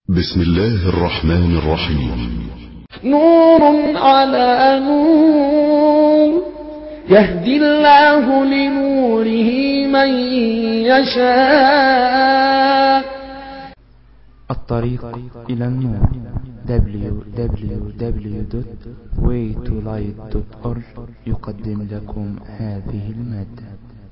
بسم الله الرحمن الرحيم نور على نور يهدي الله لنوره من يشاء الطريق إلى النور www.waytolight.org يقدم لكم هذه المادة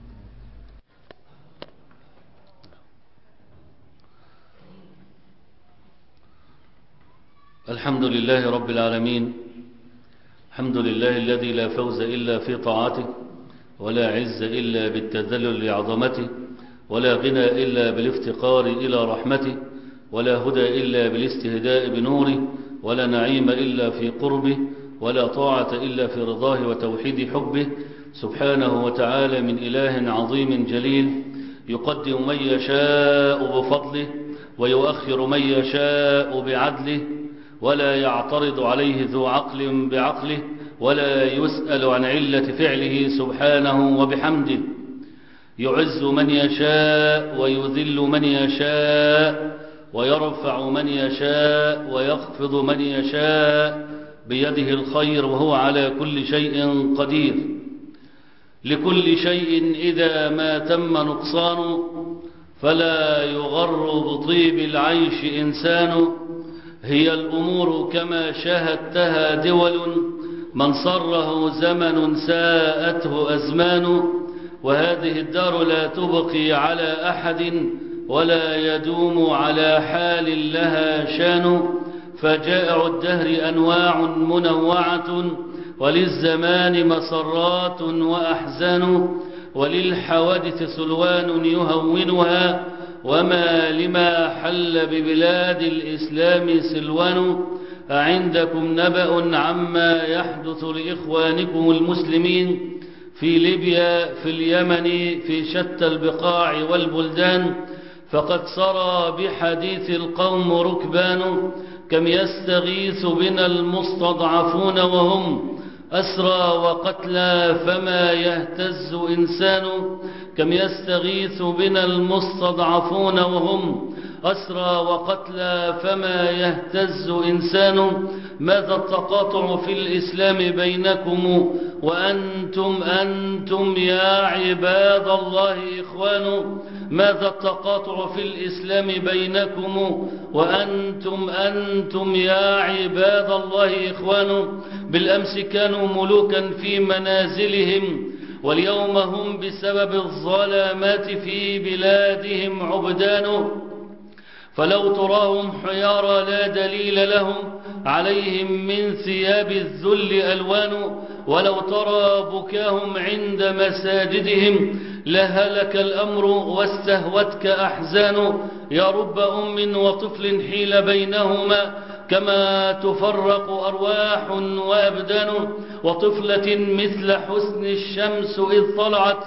الحمد لله رب العالمين الحمد لله الذي لا فوز إلا في طاعته ولا عز إلا بالتذلل لعظمته ولا غنى إلا بالافتقار إلى رحمته ولا هدى إلا بالاستهداء بنوره ولا نعيم إلا في قربه ولا طاعة إلا في رضاه وتوحيد حبه سبحانه وتعالى من إله عظيم جليل يقدم من يشاء بفضله ويؤخر من يشاء بعدله ولا يعترض عليه ذو عقل بعقله ولا يسأل عن علة فعله سبحانه وبحمده يعز من يشاء ويذل من يشاء ويرفع من يشاء ويخفض من يشاء بيده الخير وهو على كل شيء قدير لكل شيء إذا ما تم نقصانه فلا يغر بطيب العيش إنسان هي الأمور كما شاهدتها دول من صره زمن ساءته أزمان وهذه الدار لا تبقي على أحد ولا يدوم على حال لها شان فجائع الدهر أنواع منوعة وللزمان مسرات وأحزان وللحوادث سلوان يهونها وما لما حل ببلاد الإسلام سلوان أعندكم نبأ عما يحدث لإخوانكم المسلمين في ليبيا في اليمن في شتى البقاع والبلدان فقد سرى بحديث القوم ركبان كم يستغيث بنا المستضعفون وهم أسرى وقتلى فما يهتز إنسان كم يستغيث بنا المستضعفون وهم أسرى وقتلى فما يهتز إنسان ماذا التقاطع في الإسلام بينكم وأنتم أنتم يا عباد الله إخوان ماذا التقاطع في الإسلام بينكم وأنتم أنتم يا عباد الله إخوان بالأمس كانوا ملوكا في منازلهم واليوم هم بسبب الظلامات في بلادهم عبدان فلو تراهم حيارى لا دليل لهم عليهم من ثياب الذل ألوان ولو ترى بكاهم عند مساجدهم لهلك الأمر واستهوتك أحزان يا رب أم وطفل حيل بينهما كما تفرق أرواح وأبدان وطفلة مثل حسن الشمس إذ طلعت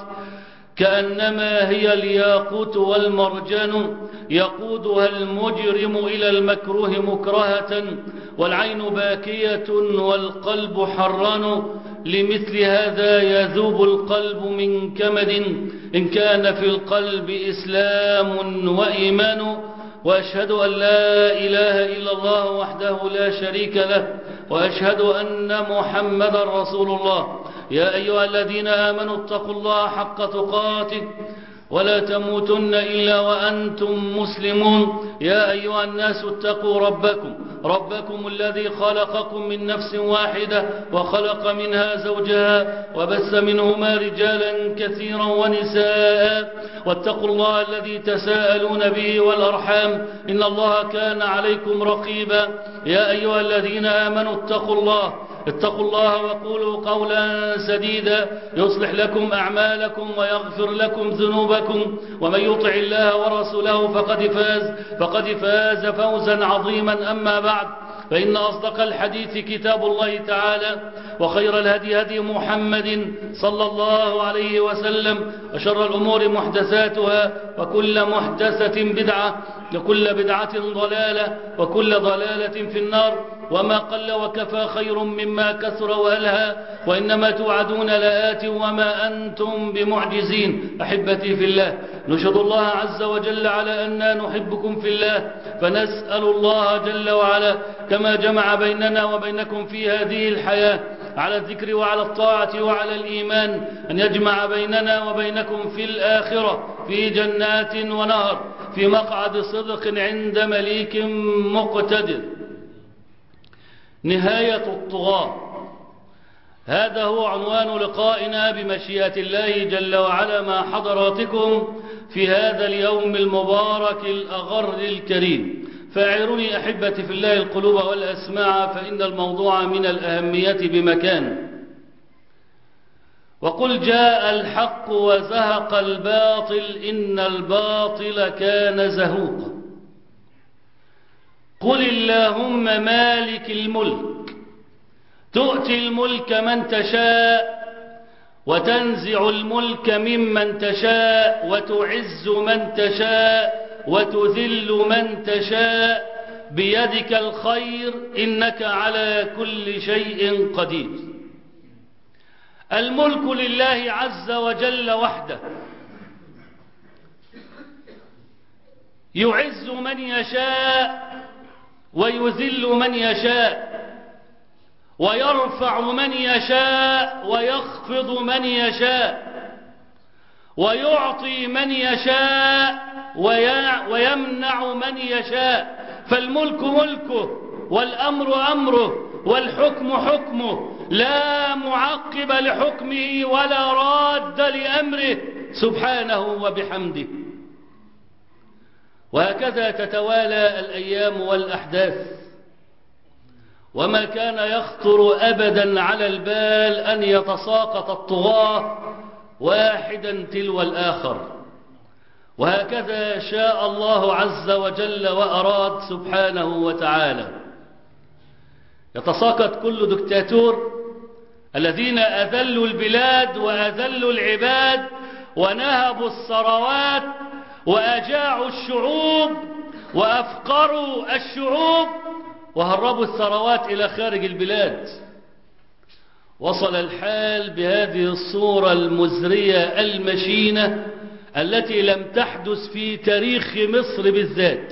كأنما هي الياقوت والمرجان يقودها المجرم إلى المكروه مكرهة والعين باكية والقلب حران لمثل هذا يذوب القلب من كمد إن كان في القلب إسلام وإيمان وأشهد أن لا إله إلا الله وحده لا شريك له وأشهد أن محمد رسول الله يا أيها الذين آمنوا اتقوا الله حق تقاته ولا تموتن إلا وأنتم مسلمون يا أيها الناس اتقوا ربكم ربكم الذي خلقكم من نفس واحدة وخلق منها زوجها وبس منهما رجالا كثيرا ونساء واتقوا الله الذي تساءلون به والأرحام إن الله كان عليكم رقيبا يا أيها الذين آمنوا اتقوا الله اتقوا الله وقولوا قولا سديدا يصلح لكم أعمالكم ويغفر لكم ذنوبكم ومن يطع الله ورسوله فقد فاز فقد فاز فوزا عظيما أما بعد فإن أصدق الحديث كتاب الله تعالى وخير الهدي هدي محمد صلى الله عليه وسلم وشر الأمور محدثاتها وكل محدثة بدعة وكل بدعة ضلالة وكل ضلالة في النار وما قل وكفى خير مما كثر وألهى وإنما توعدون لآت وما أنتم بمعجزين أحبتي في الله نشهد الله عز وجل على أننا نحبكم في الله فنسأل الله جل وعلا كما جمع بيننا وبينكم في هذه الحياة على الذكر وعلى الطاعة وعلى الإيمان أن يجمع بيننا وبينكم في الآخرة في جنات ونهر في مقعد صدق عند مليك مقتدر نهاية الطغاة هذا هو عنوان لقائنا بمشيئة الله جل وعلا مع حضراتكم في هذا اليوم المبارك الأغر الكريم فاعرني أحبتي في الله القلوب والأسماع فإن الموضوع من الأهمية بمكان وقل جاء الحق وزهق الباطل إن الباطل كان زهوقا قل اللهم مالك الملك تؤتي الملك من تشاء وتنزع الملك ممن تشاء وتعز من تشاء وتذل من تشاء بيدك الخير إنك على كل شيء قدير الملك لله عز وجل وحده يعز من يشاء ويذل من يشاء ويرفع من يشاء ويخفض من يشاء ويعطي من يشاء ويمنع من يشاء فالملك ملكه والأمر أمره والحكم حكمه لا معقب لحكمه ولا راد لأمره سبحانه وبحمده وهكذا تتوالى الأيام والأحداث وما كان يخطر أبدا على البال أن يتساقط الطغاة واحدا تلو الآخر وهكذا شاء الله عز وجل وأراد سبحانه وتعالى يتساقط كل دكتاتور الذين أذلوا البلاد وأذلوا العباد ونهبوا الثروات وأجاعوا الشعوب وأفقروا الشعوب وهربوا الثروات إلى خارج البلاد وصل الحال بهذه الصورة المزرية المشينة التي لم تحدث في تاريخ مصر بالذات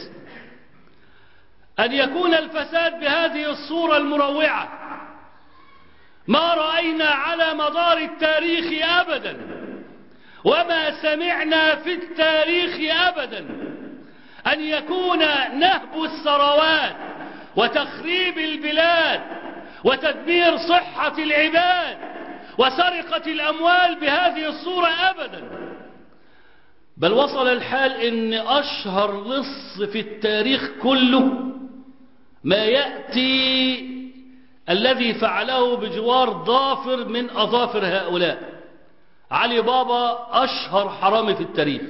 أن يكون الفساد بهذه الصورة المروعة ما رأينا على مدار التاريخ أبدا وما سمعنا في التاريخ أبدا أن يكون نهب الثروات وتخريب البلاد وتدمير صحة العباد وسرقة الأموال بهذه الصورة أبدا بل وصل الحال ان اشهر لص في التاريخ كله ما يأتي الذي فعله بجوار ضافر من اظافر هؤلاء علي بابا اشهر حرامي في التاريخ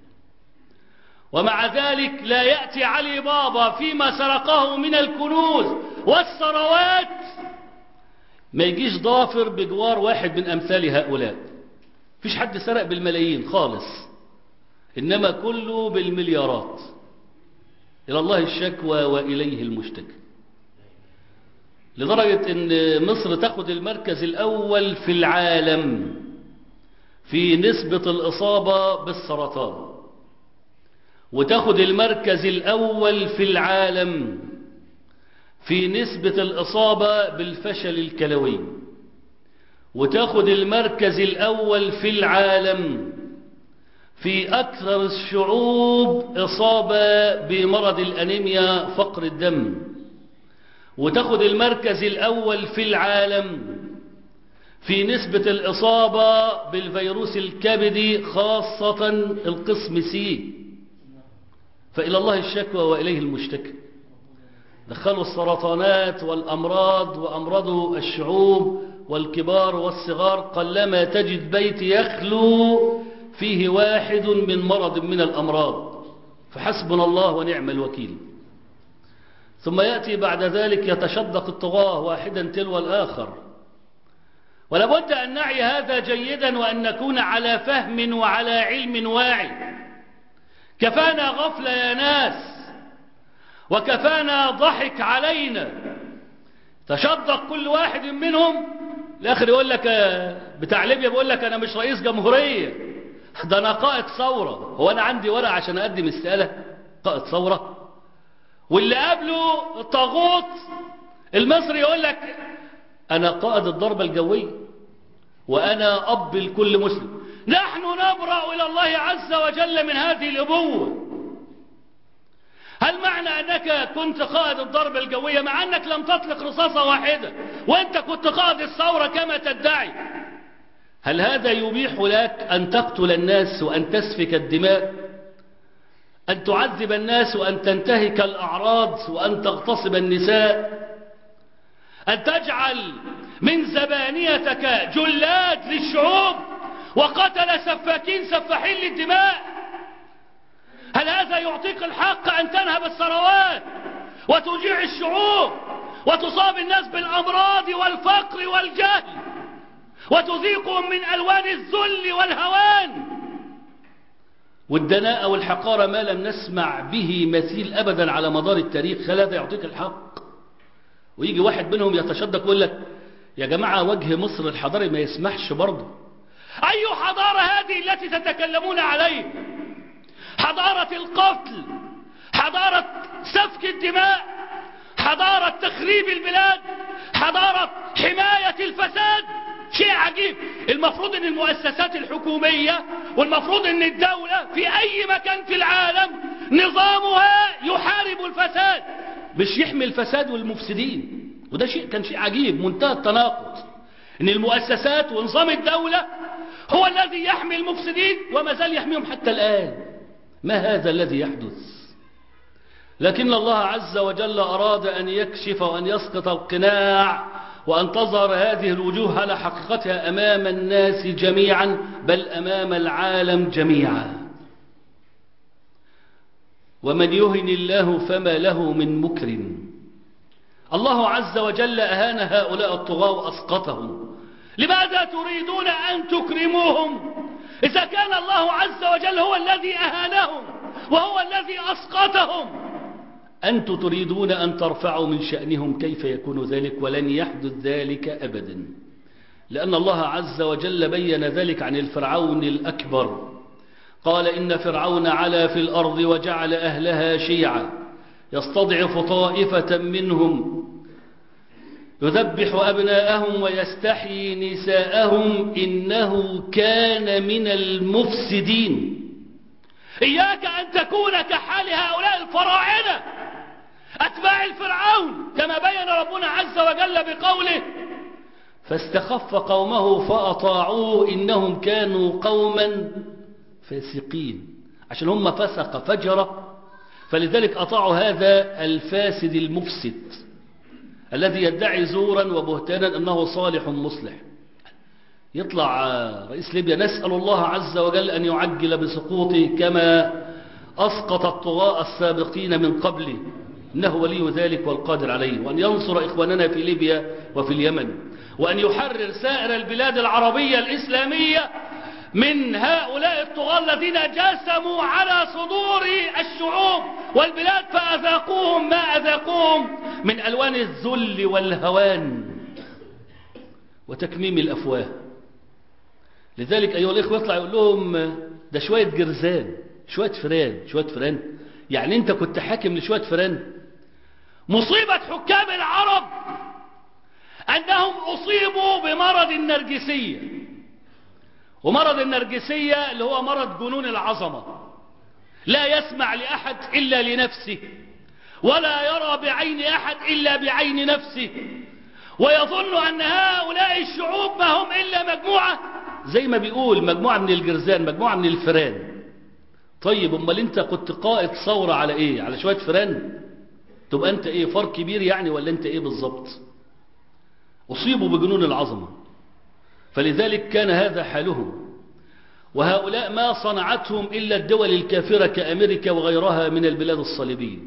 ومع ذلك لا يأتي علي بابا فيما سرقه من الكنوز والثروات ما يجيش ضافر بجوار واحد من امثال هؤلاء فيش حد سرق بالملايين خالص إنما كله بالمليارات إلى الله الشكوى وإليه المشتكى لدرجة أن مصر تأخذ المركز الأول في العالم في نسبة الإصابة بالسرطان وتأخذ المركز الأول في العالم في نسبة الإصابة بالفشل الكلوي وتأخذ المركز الأول في العالم في أكثر الشعوب إصابة بمرض الأنيميا فقر الدم وتأخذ المركز الأول في العالم في نسبة الإصابة بالفيروس الكبدي خاصة القسم سي فإلى الله الشكوى وإليه المشتكى دخلوا السرطانات والأمراض وأمرضوا الشعوب والكبار والصغار قلما تجد بيت يخلو فيه واحد من مرض من الأمراض فحسبنا الله ونعم الوكيل ثم يأتي بعد ذلك يتشدق الطغاة واحدا تلو الآخر ولابد أن نعي هذا جيدا وأن نكون على فهم وعلى علم واعي كفانا غفلة يا ناس وكفانا ضحك علينا تشدق كل واحد منهم الآخر يقول لك بتاع ليبيا بيقول لك أنا مش رئيس جمهورية ده انا قائد ثورة هو انا عندي ورقة عشان اقدم استقالة قائد ثورة واللي قبله الطاغوت المصري يقول لك انا قائد الضربة الجوية وانا اب لكل مسلم نحن نبرأ الى الله عز وجل من هذه الابوة هل معنى انك كنت قائد الضربة الجوية مع انك لم تطلق رصاصة واحدة وانت كنت قائد الثورة كما تدعي هل هذا يبيح لك ان تقتل الناس وان تسفك الدماء ان تعذب الناس وان تنتهك الاعراض وان تغتصب النساء ان تجعل من زبانيتك جلاد للشعوب وقتل سفاكين سفاحين للدماء هل هذا يعطيك الحق أن تنهب الثروات وتجيع الشعوب وتصاب الناس بالأمراض والفقر والجهل وتذيقهم من ألوان الذل والهوان والدناءة والحقارة ما لم نسمع به مثيل أبدا على مدار التاريخ هل هذا يعطيك الحق ويجي واحد منهم يتشدق ويقول لك يا جماعة وجه مصر الحضاري ما يسمحش برضه أي حضارة هذه التي تتكلمون عليها حضارة القتل حضارة سفك الدماء حضارة تخريب البلاد حضارة حماية الفساد شيء عجيب المفروض ان المؤسسات الحكومية والمفروض ان الدولة في اي مكان في العالم نظامها يحارب الفساد مش يحمي الفساد والمفسدين وده شيء كان شيء عجيب منتهى التناقض ان المؤسسات ونظام الدولة هو الذي يحمي المفسدين وما زال يحميهم حتى الآن ما هذا الذي يحدث لكن الله عز وجل أراد أن يكشف وأن يسقط القناع وأن تظهر هذه الوجوه على حقيقتها أمام الناس جميعا بل أمام العالم جميعا ومن يهن الله فما له من مكرم الله عز وجل أهان هؤلاء الطغاة وأسقطهم لماذا تريدون أن تكرموهم إذا كان الله عز وجل هو الذي أهانهم وهو الذي أسقطهم أنتم تريدون أن ترفعوا من شأنهم كيف يكون ذلك ولن يحدث ذلك أبدا لأن الله عز وجل بين ذلك عن الفرعون الأكبر قال إن فرعون علا في الأرض وجعل أهلها شيعا يستضعف طائفة منهم يذبح أبناءهم ويستحيي نساءهم إنه كان من المفسدين إياك أن تكون كحال هؤلاء الفراعنة أتباع الفرعون كما بين ربنا عز وجل بقوله فاستخف قومه فأطاعوه إنهم كانوا قوما فاسقين عشان هم فسق فجر فلذلك أطاعوا هذا الفاسد المفسد الذي يدعي زورا وبهتانا أنه صالح مصلح يطلع رئيس ليبيا نسأل الله عز وجل أن يعجل بسقوطه كما أسقط الطغاة السابقين من قبله إنه ولي ذلك والقادر عليه وأن ينصر إخواننا في ليبيا وفي اليمن وأن يحرر سائر البلاد العربية الإسلامية من هؤلاء الطغاة الذين جسموا على صدور الشعوب والبلاد فأذاقوهم ما أذاقوهم من ألوان الذل والهوان وتكميم الأفواه لذلك أيها الإخوة يطلع يقول لهم ده شوية جرزان شوية فران شوية فران يعني أنت كنت حاكم لشوية فران مصيبة حكام العرب أنهم أصيبوا بمرض النرجسية ومرض النرجسية اللي هو مرض جنون العظمة لا يسمع لأحد إلا لنفسه ولا يرى بعين أحد إلا بعين نفسه ويظن أن هؤلاء الشعوب ما هم إلا مجموعة زي ما بيقول مجموعة من الجرزان مجموعة من الفران طيب امال انت كنت قائد ثورة على ايه على شوية فران تبقى انت ايه فار كبير يعني ولا انت ايه بالظبط اصيبوا بجنون العظمة فلذلك كان هذا حالهم وهؤلاء ما صنعتهم إلا الدول الكافرة كأمريكا وغيرها من البلاد الصليبية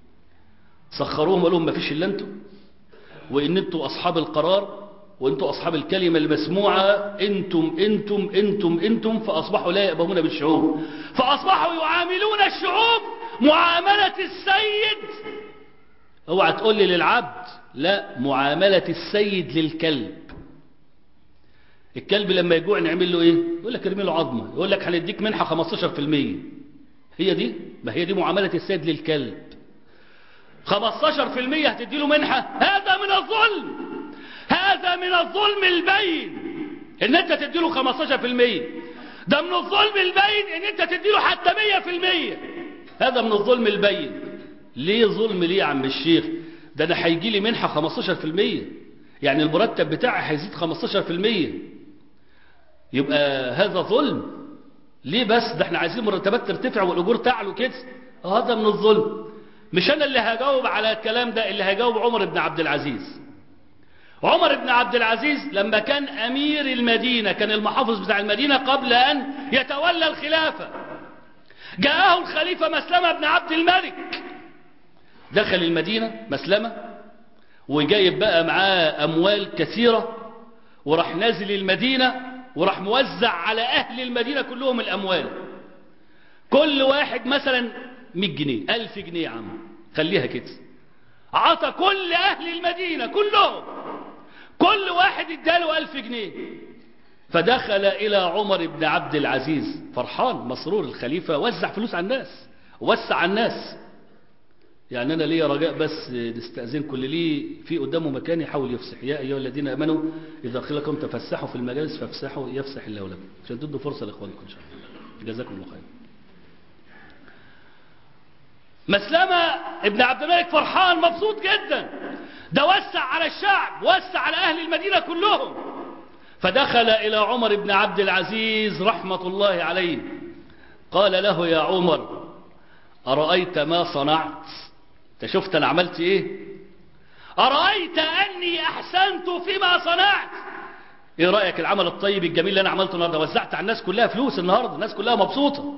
سخروهم وقالوا ما فيش إلا أنتم وإن أنتم أصحاب القرار وأنتم أصحاب الكلمة المسموعة أنتم أنتم أنتم أنتم فأصبحوا لا يأبهون بالشعوب فأصبحوا يعاملون الشعوب معاملة السيد اوعى تقول لي للعبد لا معاملة السيد للكلب الكلب لما يجوع نعمل له ايه يقول لك ارمي له عظمه يقول لك هنديك منحه 15% هي دي ما هي دي معامله السيد للكلب 15% هتدي له منحه هذا من الظلم هذا من الظلم البين ان انت تدي له 15% ده من الظلم البين ان انت تدي له حتى 100% هذا من الظلم البين ليه ظلم ليه يا عم الشيخ ده انا هيجي لي منحه 15% يعني المرتب بتاعي هيزيد 15% يبقى هذا ظلم ليه بس ده احنا عايزين مرتبات ترتفع والاجور تعلو كده هذا من الظلم مش انا اللي هجاوب على الكلام ده اللي هجاوب عمر بن عبد العزيز عمر بن عبد العزيز لما كان امير المدينة كان المحافظ بتاع المدينة قبل ان يتولى الخلافة جاءه الخليفة مسلمة بن عبد الملك دخل المدينة مسلمة وجايب بقى معاه اموال كثيرة وراح نازل المدينة وراح موزع على اهل المدينة كلهم الاموال كل واحد مثلا 100 جنيه 1000 جنيه يا عم خليها كده عطى كل اهل المدينة كلهم كل واحد اداله ألف جنيه فدخل إلى عمر بن عبد العزيز فرحان مسرور الخليفة وزع فلوس على الناس وسع على الناس يعني أنا ليا رجاء بس نستأذنكم اللي ليه في قدامه مكان يحاول يفسح يا أيها الذين آمنوا إذا قيل لكم تفسحوا في المجالس فافسحوا يفسح الله لكم عشان تدوا فرصة لإخوانكم إن شاء الله جزاكم الله خير مسلمة ابن عبد الملك فرحان مبسوط جدا ده وسع على الشعب وسع على أهل المدينة كلهم فدخل إلى عمر بن عبد العزيز رحمة الله عليه قال له يا عمر أرأيت ما صنعت انت شفت أنا عملت إيه أرأيت أني أحسنت فيما صنعت إيه رأيك العمل الطيب الجميل اللي أنا عملته النهاردة وزعت على الناس كلها فلوس النهاردة الناس كلها مبسوطة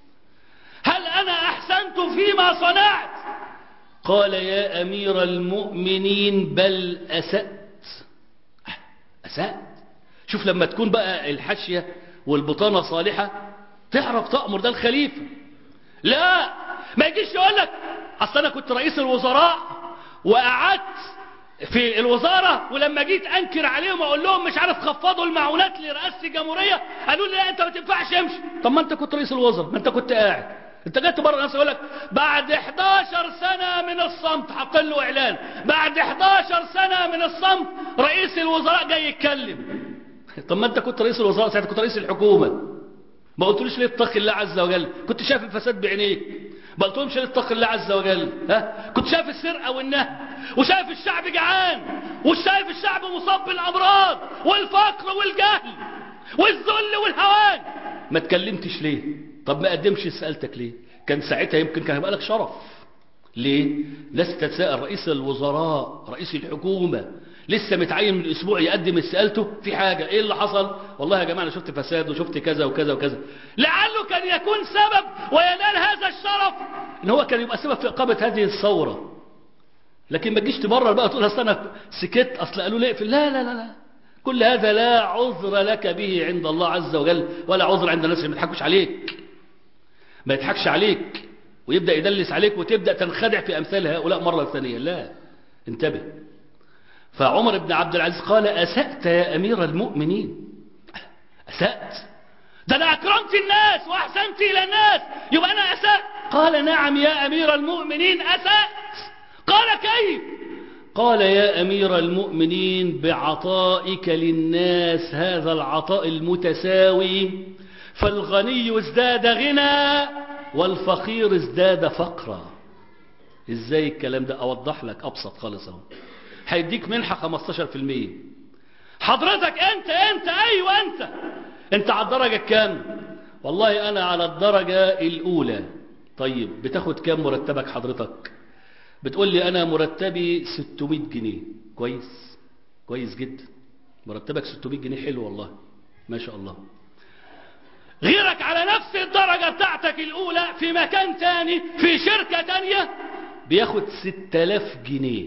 هل أنا أحسنت فيما صنعت قال يا أمير المؤمنين بل أسأت أسأت شوف لما تكون بقى الحاشية والبطانة صالحة تعرف تأمر ده الخليفة لا ما يجيش يقول لك أصل أنا كنت رئيس الوزراء وقعدت في الوزارة ولما جيت أنكر عليهم وأقول لهم مش عارف خفضوا المعونات لرئاسة الجمهورية قالوا لي لا أنت ما تنفعش امشي طب ما أنت كنت رئيس الوزراء ما أنت كنت قاعد انت جيت بره الناس يقول لك بعد 11 سنة من الصمت حاطين له اعلان بعد 11 سنة من الصمت رئيس الوزراء جاي يتكلم طب ما انت كنت رئيس الوزراء ساعتها كنت رئيس الحكومة ما قلتليش ليه اتقي الله عز وجل كنت شايف الفساد بعينيك ما قلتلهمش ليه اتقي الله عز وجل ها كنت شايف السرقة والنهب وشايف الشعب جعان وشايف الشعب مصاب بالامراض والفقر والجهل والذل والهوان ما تكلمتش ليه طب ما قدمش سألتك ليه كان ساعتها يمكن كان هيبقى لك شرف ليه ناس تتساءل رئيس الوزراء رئيس الحكومة لسه متعين من اسبوع يقدم استقالته في حاجة ايه اللي حصل والله يا جماعة انا شفت فساد وشفت كذا وكذا وكذا لعله كان يكون سبب وينال هذا الشرف ان هو كان يبقى سبب في اقامة هذه الثورة لكن ما تجيش تبرر بقى تقول اصل انا سكت اصل قالوا لي اقفل لا لا لا لا كل هذا لا عذر لك به عند الله عز وجل ولا عذر عند الناس اللي ما يضحكوش عليك ما يضحكش عليك ويبدأ يدلس عليك وتبدأ تنخدع في أمثال هؤلاء مرة ثانية لا انتبه فعمر بن عبد العزيز قال أسأت يا أمير المؤمنين أسأت ده أنا أكرمت الناس وأحسنت إلى الناس يبقى أنا أسأت قال نعم يا أمير المؤمنين أسأت قال كيف قال يا أمير المؤمنين بعطائك للناس هذا العطاء المتساوي فالغني ازداد غنى والفقير ازداد فقرا ازاي الكلام ده اوضح لك ابسط خالص اهو هيديك منحة 15% حضرتك انت انت ايوه انت انت على الدرجة كام والله انا على الدرجة الاولى طيب بتاخد كام مرتبك حضرتك بتقول لي انا مرتبي 600 جنيه كويس كويس جدا مرتبك 600 جنيه حلو والله ما شاء الله غيرك على نفس الدرجة بتاعتك الأولى في مكان تاني في شركة تانية بياخد 6000 جنيه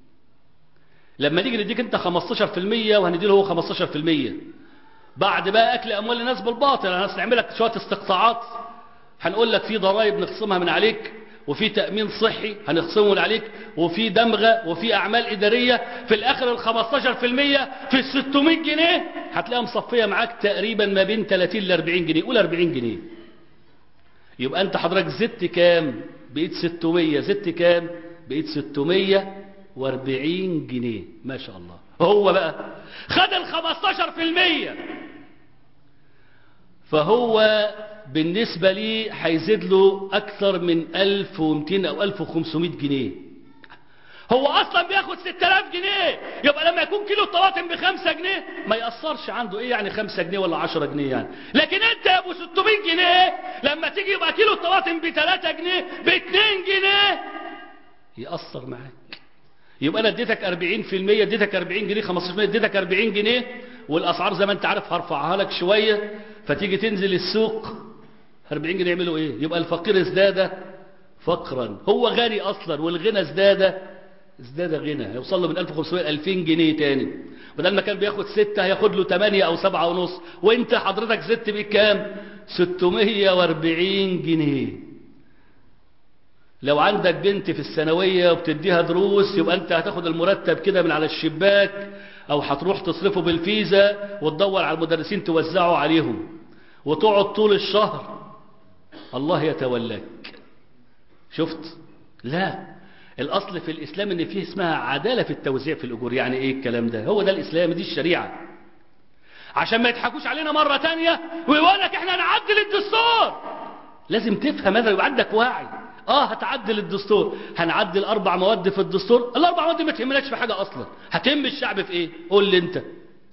لما نيجي نديك انت 15% وهندي له هو 15% بعد بقى أكل أموال الناس بالباطل أنا هنعمل لك شوية استقطاعات هنقول لك في ضرائب نخصمها من عليك وفي تأمين صحي هنخصمه عليك وفي دمغة وفي أعمال إدارية في الآخر ال 15% في ال 600 جنيه هتلاقيها مصفية معاك تقريبا ما بين 30 ل 40 جنيه قول 40 جنيه يبقى أنت حضرتك زدت كام بقيت 600 زدت كام بقيت 640 جنيه ما شاء الله هو بقى خد ال 15% فهو بالنسبة لي هيزيد له أكثر من 1200 أو 1500 جنيه هو أصلا بياخد 6000 جنيه يبقى لما يكون كيلو الطماطم بخمسة جنيه ما يأثرش عنده إيه يعني خمسة جنيه ولا عشرة جنيه يعني لكن أنت يا أبو 600 جنيه لما تيجي يبقى كيلو الطماطم بثلاثة جنيه باتنين جنيه يأثر معاك يبقى أنا اديتك 40% اديتك 40 جنيه 15% اديتك 40 جنيه والأسعار زي ما أنت عارف هرفعها لك شوية فتيجي تنزل السوق 40 جنيه يعملوا ايه يبقى الفقير ازداد فقرا هو غني اصلا والغنى ازداد ازداد غنى هيوصل له من 1500 2000 جنيه تاني بدل ما كان بياخد ستة هياخد له 8 او 7 ونص وانت حضرتك زدت بكام 640 جنيه لو عندك بنت في الثانوية وبتديها دروس يبقى انت هتاخد المرتب كده من على الشباك او هتروح تصرفه بالفيزا وتدور على المدرسين توزعه عليهم وتقعد طول الشهر الله يتولاك شفت لا الاصل في الاسلام ان فيه اسمها عدالة في التوزيع في الاجور يعني ايه الكلام ده هو ده الاسلام دي الشريعة عشان ما يضحكوش علينا مرة تانية ويقول لك احنا نعدل الدستور لازم تفهم هذا يبقى عندك وعي اه هتعدل الدستور هنعدل اربع مواد في الدستور الاربع مواد ما تهمناش في حاجة اصلا هتهم الشعب في ايه قول لي انت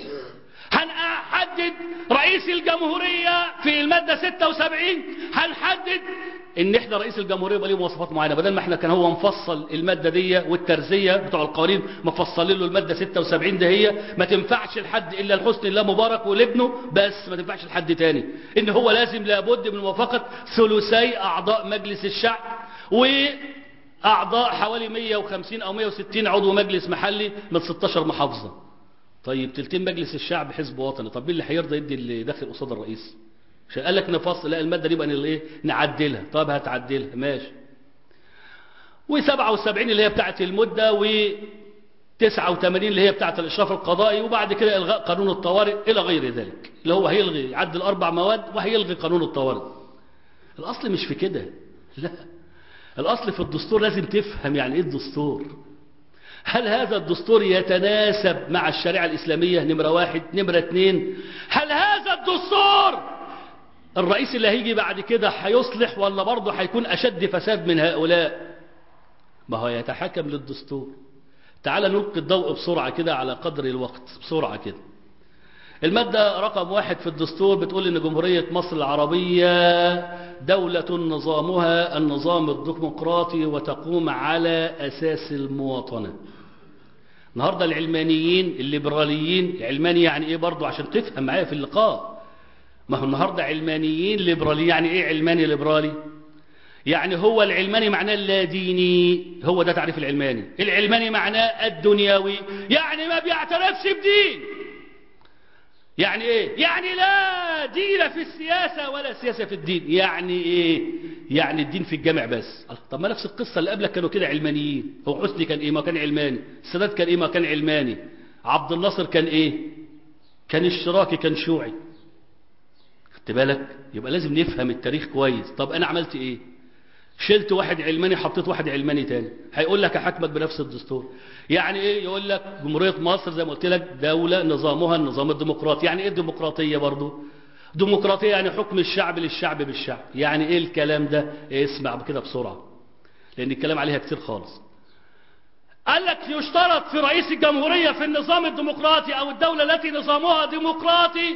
هنحدد رئيس الجمهورية في المادة 76 هنحدد ان احنا رئيس الجمهورية يبقى ليه مواصفات معينة بدل ما احنا كان هو مفصل المادة دي والترزية بتوع القوانين مفصلين له المادة 76 ده هي ما تنفعش لحد الا الحسن الله مبارك ولابنه بس ما تنفعش لحد تاني ان هو لازم لابد من موافقة ثلثي اعضاء مجلس الشعب واعضاء حوالي 150 او 160 عضو مجلس محلي من 16 محافظة طيب تلتين مجلس الشعب حزب وطني طب مين اللي هيرضى يدي اللي داخل قصاد الرئيس عشان قال لك نفصل لا الماده دي بقى ايه نعدلها طب هتعدلها ماشي و77 اللي هي بتاعه المده و89 اللي هي بتاعه الاشراف القضائي وبعد كده الغاء قانون الطوارئ الى غير ذلك اللي هو هيلغي يعدل اربع مواد وهيلغي قانون الطوارئ الاصل مش في كده لا الاصل في الدستور لازم تفهم يعني ايه الدستور هل هذا الدستور يتناسب مع الشريعة الإسلامية نمرة واحد نمرة اتنين هل هذا الدستور الرئيس اللي هيجي بعد كده هيصلح ولا برضه هيكون أشد فساد من هؤلاء ما هو يتحكم للدستور تعال نلقي الضوء بسرعة كده على قدر الوقت بسرعة كده المادة رقم واحد في الدستور بتقول ان جمهورية مصر العربية دولة نظامها النظام الديمقراطي وتقوم على اساس المواطنة النهاردة العلمانيين الليبراليين علماني يعني ايه برضو عشان تفهم معايا في اللقاء ما هو النهاردة علمانيين ليبرالي يعني ايه علماني ليبرالي يعني هو العلماني معناه اللاديني هو ده تعريف العلماني العلماني معناه الدنيوي يعني ما بيعترفش بدين يعني ايه يعني لا دين في السياسة ولا سياسة في الدين يعني ايه يعني الدين في الجامع بس طب ما نفس القصة اللي قبلك كانوا كده علمانيين هو حسني كان ايه ما كان علماني السادات كان ايه ما كان علماني عبد الناصر كان ايه كان اشتراكي كان شيوعي خدت بالك يبقى لازم نفهم التاريخ كويس طب انا عملت ايه شلت واحد علماني حطيت واحد علماني تاني هيقول لك احكمك بنفس الدستور يعني ايه يقول لك جمهورية مصر زي ما قلت لك دولة نظامها النظام الديمقراطي يعني ايه الديمقراطية برضو ديمقراطية يعني حكم الشعب للشعب بالشعب يعني ايه الكلام ده إيه اسمع كده بسرعة لان الكلام عليها كتير خالص قال لك يشترط في رئيس الجمهورية في النظام الديمقراطي او الدولة التي نظامها ديمقراطي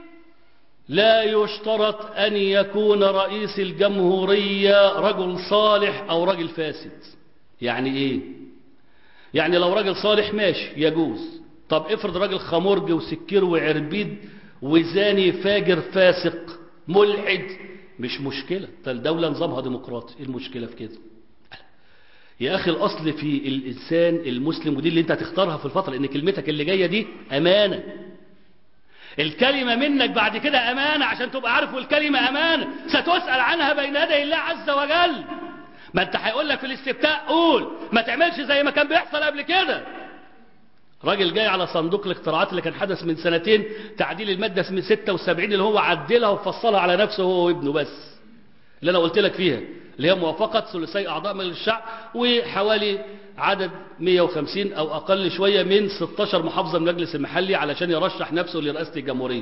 لا يشترط أن يكون رئيس الجمهورية رجل صالح أو رجل فاسد يعني إيه يعني لو رجل صالح ماشي يجوز طب افرض راجل خمرج وسكير وعربيد وزاني فاجر فاسق ملحد مش مشكلة فالدولة نظامها ديمقراطي ايه المشكلة في كده يا أخي الأصل في الإنسان المسلم ودي اللي أنت هتختارها في الفترة لأن كلمتك اللي جاية دي أمانة الكلمة منك بعد كده أمانة عشان تبقى عارف والكلمة أمانة ستسأل عنها بين يدي الله عز وجل ما انت هيقول لك في الاستفتاء قول ما تعملش زي ما كان بيحصل قبل كده راجل جاي على صندوق الاقتراعات اللي كان حدث من سنتين تعديل المادة من 76 اللي هو عدلها وفصلها على نفسه هو وابنه بس اللي انا قلت لك فيها اللي هي موافقة ثلثي اعضاء مجلس الشعب وحوالي عدد 150 او اقل شوية من 16 محافظة من المجلس المحلي علشان يرشح نفسه لرئاسة الجمهورية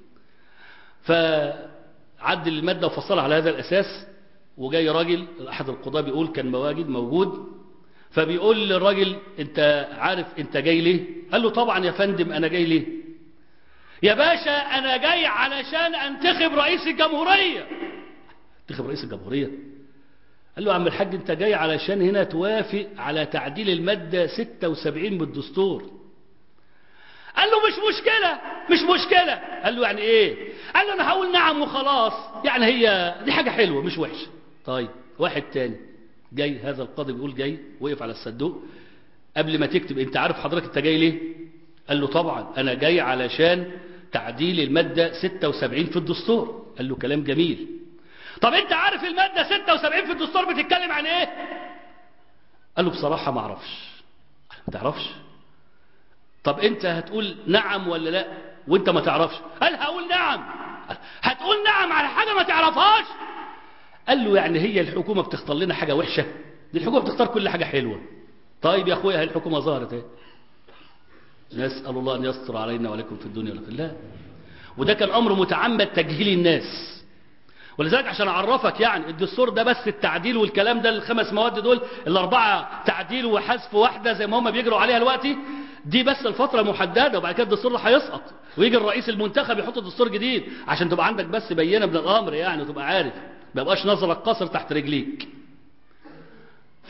فعدل المادة وفصلها على هذا الاساس وجاي راجل احد القضاة بيقول كان مواجد موجود فبيقول للراجل انت عارف انت جاي ليه قال له طبعا يا فندم انا جاي ليه يا باشا انا جاي علشان انتخب رئيس الجمهورية انتخب رئيس الجمهورية قال له يا عم الحاج انت جاي علشان هنا توافق على تعديل المادة 76 من الدستور قال له مش مشكلة مش مشكلة قال له يعني ايه قال له انا هقول نعم وخلاص يعني هي دي حاجة حلوة مش وحشة طيب واحد تاني جاي هذا القاضي بيقول جاي وقف على الصندوق قبل ما تكتب انت عارف حضرتك انت جاي ليه قال له طبعا انا جاي علشان تعديل المادة 76 في الدستور قال له كلام جميل طب انت عارف المادة 76 في الدستور بتتكلم عن ايه قال له بصراحة ما اعرفش ما تعرفش طب انت هتقول نعم ولا لا وانت ما تعرفش قال هقول نعم هتقول نعم على حاجة ما تعرفهاش قال له يعني هي الحكومة بتختار لنا حاجة وحشة دي الحكومة بتختار كل حاجة حلوة طيب يا اخويا هي الحكومة ظهرت ايه نسأل الله أن يستر علينا وعليكم في الدنيا والآخرة لا وده كان أمر متعمد تجهيل الناس ولذلك عشان أعرفك يعني الدستور ده بس التعديل والكلام ده الخمس مواد دول الأربعة تعديل وحذف واحدة زي ما هم بيجروا عليها دلوقتي دي بس الفترة محددة وبعد كده الدستور ده هيسقط ويجي الرئيس المنتخب يحط دستور جديد عشان تبقى عندك بس بينة من الأمر يعني وتبقى عارف ما يبقاش نظرك قصر تحت رجليك ف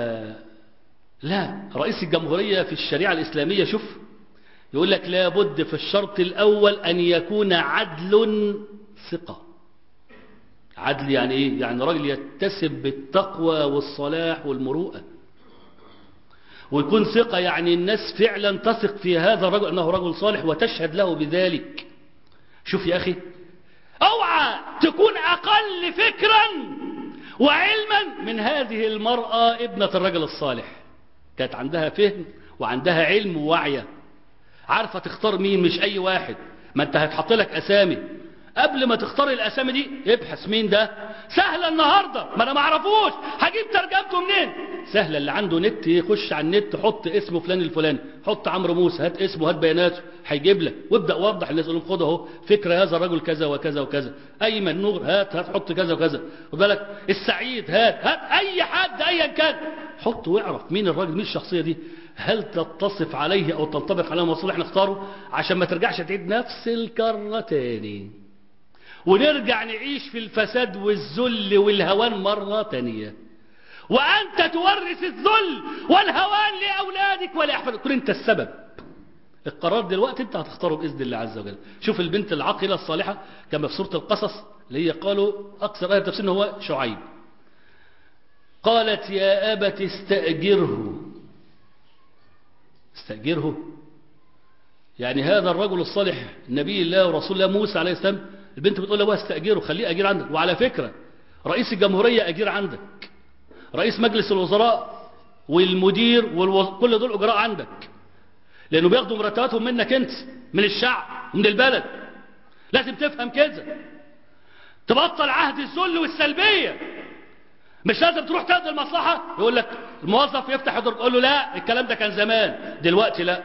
لا رئيس الجمهورية في الشريعة الإسلامية شوف يقول لك لابد في الشرط الأول أن يكون عدل ثقة عدل يعني إيه؟ يعني راجل يتسم بالتقوى والصلاح والمروءة ويكون ثقة يعني الناس فعلا تثق في هذا الرجل أنه رجل صالح وتشهد له بذلك شوف يا أخي اوعى تكون أقل فكرا وعلما من هذه المرأة ابنة الرجل الصالح كانت عندها فهم وعندها علم ووعي عارفة تختار مين مش أي واحد ما أنت هتحط لك أسامي قبل ما تختار الأسامي دي ابحث مين ده سهلة النهاردة ما أنا ما اعرفوش هجيب ترجمته منين سهلة اللي عنده نت يخش على النت حط اسمه فلان الفلاني حط عمرو موسى هات اسمه هات بياناته هيجيب لك وابدأ وضح الناس يقول خد اهو فكرة هذا الرجل كذا وكذا وكذا أيمن نور هات هات حط كذا وكذا خد بالك السعيد هات هات أي حد أيا كان حط واعرف مين الراجل مين الشخصية دي هل تتصف عليه أو تنطبق عليه مصالح نختاره عشان ما ترجعش تعيد نفس الكرة تاني ونرجع نعيش في الفساد والذل والهوان مرة تانية وأنت تورث الذل والهوان لأولادك ولأحفادك كن أنت السبب القرار دلوقتي أنت هتختاره بإذن الله عز وجل شوف البنت العاقلة الصالحة كما في سورة القصص اللي هي قالوا أكثر آية تفسير هو شعيب قالت يا أبت استأجره استأجره يعني هذا الرجل الصالح نبي الله ورسول الله موسى عليه السلام البنت بتقول له استأجره خليه أجير عندك وعلى فكرة رئيس الجمهورية أجير عندك رئيس مجلس الوزراء والمدير والوز... كل دول أجراء عندك لأنه بياخدوا مرتباتهم منك أنت من الشعب من البلد لازم تفهم كده تبطل عهد الذل والسلبية مش لازم تروح تاخد المصلحة يقول لك الموظف يفتح يضرب يقول له لا الكلام ده كان زمان دلوقتي لا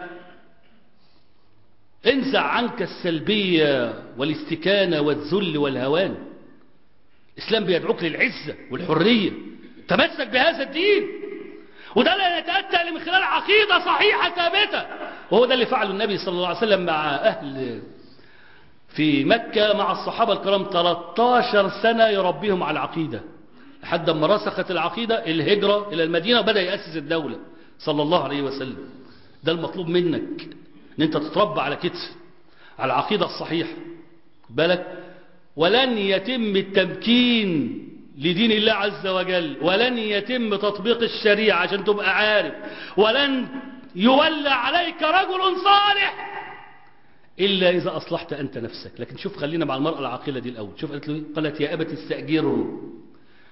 انزع عنك السلبية والاستكانة والذل والهوان الإسلام بيدعوك للعزة والحرية تمسك بهذا الدين وده لا يتأتى إلا من خلال عقيدة صحيحة ثابتة وهو ده اللي فعله النبي صلى الله عليه وسلم مع أهل في مكة مع الصحابة الكرام 13 سنة يربيهم على العقيدة لحد ما رسخت العقيدة الهجرة إلى المدينة وبدأ يأسس الدولة صلى الله عليه وسلم ده المطلوب منك ان انت تتربى على كتف على العقيدة الصحيحة بالك ولن يتم التمكين لدين الله عز وجل ولن يتم تطبيق الشريعة عشان تبقى عارف ولن يولى عليك رجل صالح إلا إذا أصلحت أنت نفسك لكن شوف خلينا مع المرأة العاقلة دي الأول شوف قالت له قالت يا أبت استأجره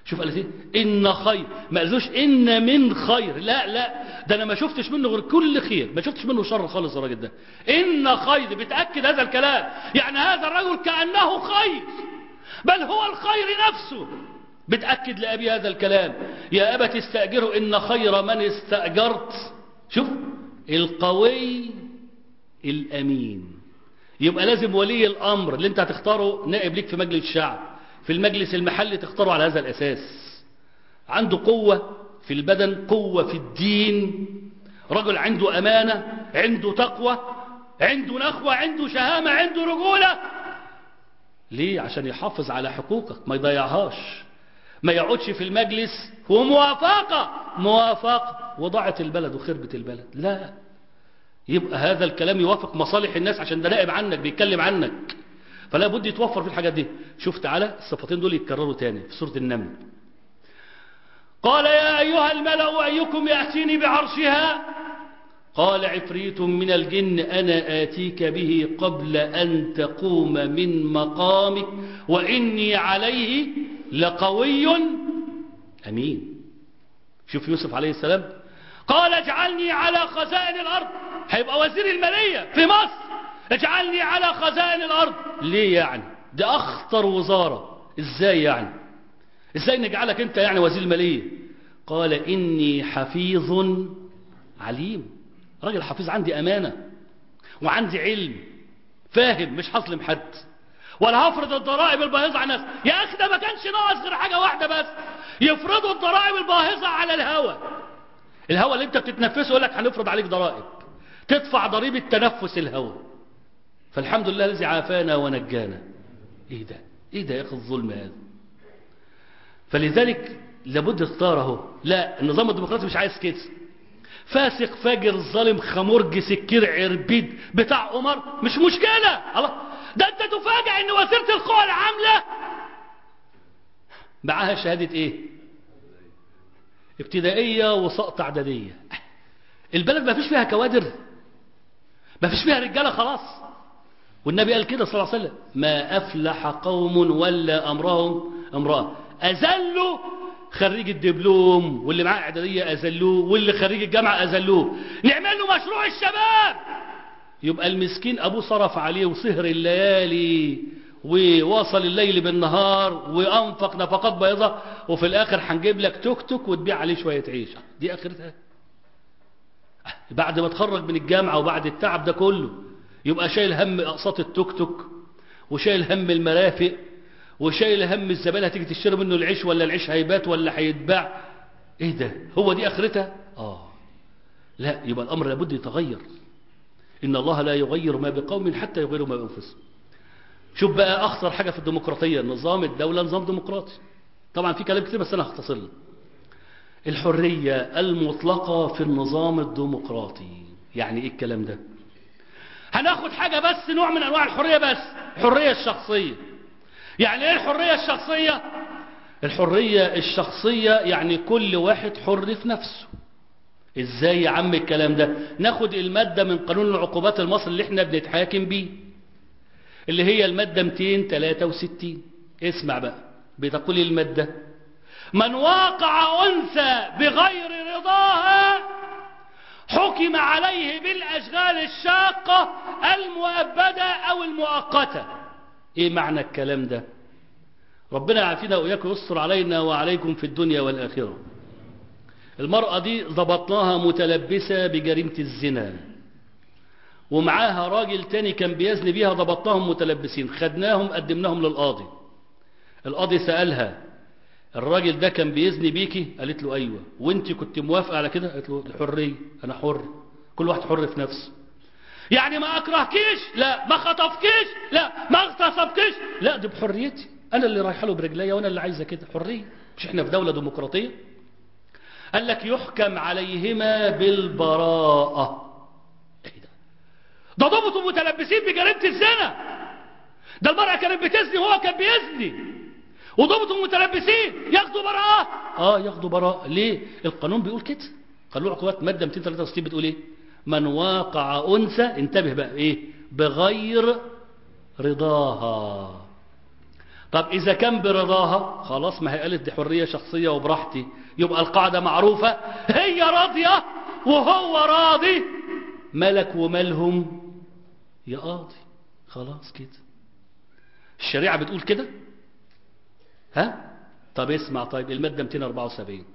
شوف قالت ايه ان خير ما قالوش ان من خير لا لا ده انا ما شفتش منه غير كل خير ما شفتش منه شر خالص الراجل ده ان خير بتاكد هذا الكلام يعني هذا الرجل كانه خير بل هو الخير نفسه بتاكد لابي هذا الكلام يا ابت استاجره ان خير من استاجرت شوف القوي الامين يبقى لازم ولي الامر اللي انت هتختاره نائب ليك في مجلس الشعب في المجلس المحلي تختاره على هذا الاساس عنده قوة في البدن قوة في الدين رجل عنده امانة عنده تقوى عنده نخوة عنده شهامة عنده رجولة ليه عشان يحافظ على حقوقك ما يضيعهاش ما يقعدش في المجلس وموافقة موافقة وضاعت البلد وخربت البلد لا يبقى هذا الكلام يوافق مصالح الناس عشان ده نائب عنك بيتكلم عنك فلا بد يتوفر في الحاجات دي شوف تعالى الصفتين دول يتكرروا تاني في سورة النمل قال يا أيها الملأ أيكم يأتيني بعرشها قال عفريت من الجن أنا آتيك به قبل أن تقوم من مقامك وإني عليه لقوي أمين شوف يوسف عليه السلام قال اجعلني على خزائن الأرض هيبقى وزير المالية في مصر اجعلني على خزائن الأرض ليه يعني ده أخطر وزارة ازاي يعني ازاي نجعلك انت يعني وزير المالية قال إني حفيظ عليم راجل حفيظ عندي أمانة وعندي علم فاهم مش هظلم حد ولا هفرض الضرائب الباهظة على الناس يا أخي ده ما كانش ناقص غير حاجة واحدة بس يفرضوا الضرائب الباهظة على الهوى الهوى اللي انت بتتنفسه يقول لك هنفرض عليك ضرائب تدفع ضريبة تنفس الهوى فالحمد لله الذي عافانا ونجانا ايه ده ايه ده يا اخي الظلم هذا فلذلك لابد اختار اهو لا النظام الديمقراطي مش عايز كده فاسق فاجر ظالم خمرج سكير عربيد بتاع عمر مش مشكلة الله ده انت تفاجئ ان وزيرة القوى العاملة معاها شهادة ايه ابتدائية وسقط اعدادية البلد ما فيش فيها كوادر ما فيش فيها رجالة خلاص والنبي قال كده صلى الله عليه وسلم ما أفلح قوم ولا أمرهم امرأة أذلوا خريج الدبلوم واللي معاه إعدادية أذلوه واللي خريج الجامعة أذلوه نعمل له مشروع الشباب يبقى المسكين أبوه صرف عليه وسهر الليالي وواصل الليل بالنهار وأنفق نفقات بيضة وفي الآخر هنجيب لك توك توك وتبيع عليه شوية عيش دي آخرتها بعد ما تخرج من الجامعة وبعد التعب ده كله يبقى شايل هم أقساط التوك توك وشايل هم المرافق وشايل هم الزبالة هتيجي تشتري منه العيش ولا العيش هيبات ولا هيتباع ايه ده هو دي اخرتها اه لا يبقى الامر لابد يتغير ان الله لا يغير ما بقوم حتى يغيروا ما بانفسهم شوف بقى اخطر حاجة في الديمقراطية نظام الدولة نظام ديمقراطي طبعا في كلام كتير بس انا هختصر له الحرية المطلقة في النظام الديمقراطي يعني ايه الكلام ده هناخد حاجة بس نوع من انواع الحرية بس الحرية الشخصية يعني ايه الحرية الشخصية الحرية الشخصية يعني كل واحد حر في نفسه ازاي يا عم الكلام ده ناخد المادة من قانون العقوبات المصري اللي احنا بنتحاكم بيه اللي هي المادة 263 اسمع بقى بتقول المادة من واقع أنثى بغير رضاها حكم عليه بالأشغال الشاقة المؤبدة أو المؤقتة إيه معنى الكلام ده ربنا يعافينا وإياكم يستر علينا وعليكم في الدنيا والآخرة المرأة دي ضبطناها متلبسة بجريمة الزنا ومعاها راجل تاني كان بيزني بيها ضبطناهم متلبسين خدناهم قدمناهم للقاضي القاضي سألها الراجل ده كان بيزني بيكي قالت له ايوه وانت كنت موافقه على كده قالت له الحريه انا حر كل واحد حر في نفسه يعني ما اكرهكيش لا ما خطفكيش لا ما اغتصبكيش لا دي بحريتي انا اللي رايحه له برجليا وانا اللي عايزه كده حريه مش احنا في دوله ديمقراطيه قال لك يحكم عليهما بالبراءه ايه ده ده ضبطوا متلبسين بجريمه الزنا ده المراه كانت بتزني وهو كان بيزني وضبطوا متلبسين ياخدوا براءة اه ياخدوا براءة ليه القانون بيقول كده قانون العقوبات مادة 263 بتقول ايه من واقع انثى انتبه بقى ايه بغير رضاها طب إذا كان برضاها خلاص ما هي قالت دي حرية شخصية وبراحتي يبقى القاعدة معروفة هي راضية وهو راضي ملك ومالهم يا قاضي خلاص كده الشريعة بتقول كده ها طب اسمع طيب المادة 274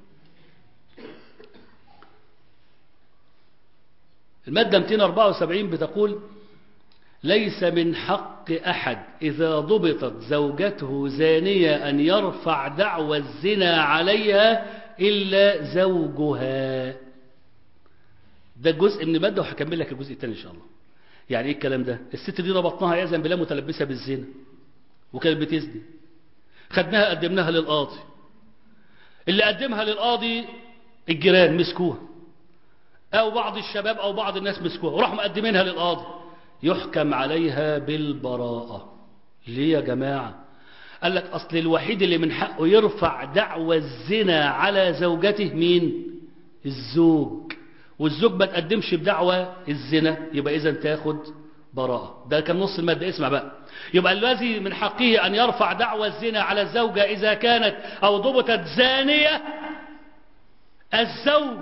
المادة 274 بتقول ليس من حق أحد إذا ضبطت زوجته زانية أن يرفع دعوى الزنا عليها إلا زوجها ده جزء من المادة وهكمل لك الجزء الثاني إن شاء الله يعني إيه الكلام ده الست دي ربطناها عياذا بالله متلبسة بالزنا وكانت بتزني خدناها قدمناها للقاضي اللي قدمها للقاضي الجيران مسكوها أو بعض الشباب أو بعض الناس مسكوها وراحوا مقدمينها للقاضي يحكم عليها بالبراءة ليه يا جماعة قال لك أصل الوحيد اللي من حقه يرفع دعوى الزنا على زوجته مين الزوج والزوج ما تقدمش بدعوى الزنا يبقى إذا تاخد براءة ده كان نص المادة اسمع بقى يبقى الذي من حقه أن يرفع دعوى الزنا على الزوجة إذا كانت أو ضبطت زانية الزوج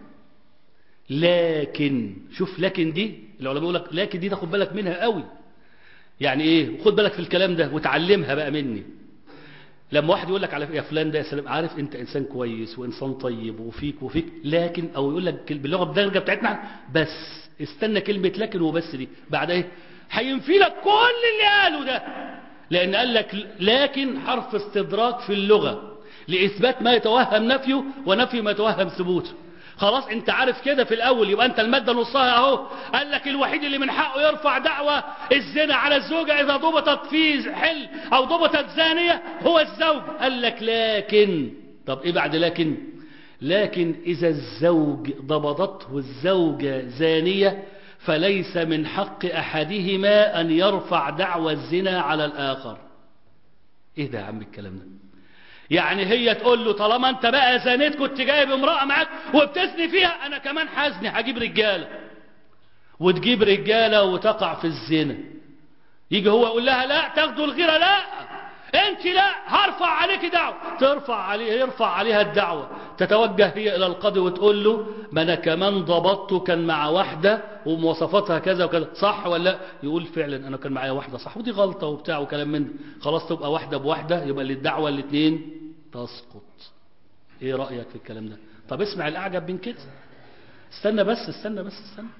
لكن شوف لكن دي العلماء يقول لك لكن دي تاخد بالك منها قوي يعني ايه خد بالك في الكلام ده وتعلمها بقى مني لما واحد يقول لك على يا فلان ده يا سلام عارف انت انسان كويس وانسان طيب وفيك وفيك لكن او يقول لك باللغه الدارجه بتاعتنا بس استنى كلمه لكن وبس دي بعد ايه هينفي لك كل اللي قاله ده لان قال لك لكن حرف استدراك في اللغه لاثبات ما يتوهم نفيه ونفي ما يتوهم ثبوته خلاص انت عارف كده في الاول يبقى انت المادة نصها اهو قال لك الوحيد اللي من حقه يرفع دعوة الزنا على الزوجة اذا ضبطت في حل او ضبطت زانية هو الزوج قال لك لكن طب ايه بعد لكن لكن اذا الزوج ضبطته الزوجة زانية فليس من حق احدهما ان يرفع دعوى الزنا على الاخر ايه ده يا عم الكلام ده يعني هي تقول له طالما انت بقى زنيت كنت جايب امرأة معاك وبتزني فيها انا كمان حزني هجيب رجالة وتجيب رجالة وتقع في الزنا يجي هو يقول لها لا تاخدوا الغيرة لا انت لا هرفع عليك دعوة ترفع عليه يرفع عليها الدعوة تتوجه هي الى القاضي وتقول له ما انا كمان ضبطته كان مع واحدة ومواصفاتها كذا وكذا صح ولا لا يقول فعلا انا كان معايا واحدة صح ودي غلطة وبتاع وكلام من ده خلاص تبقى واحدة بواحدة يبقى للدعوة الاثنين تسقط ايه رأيك في الكلام ده طب اسمع الاعجب من كده استنى بس استنى بس استنى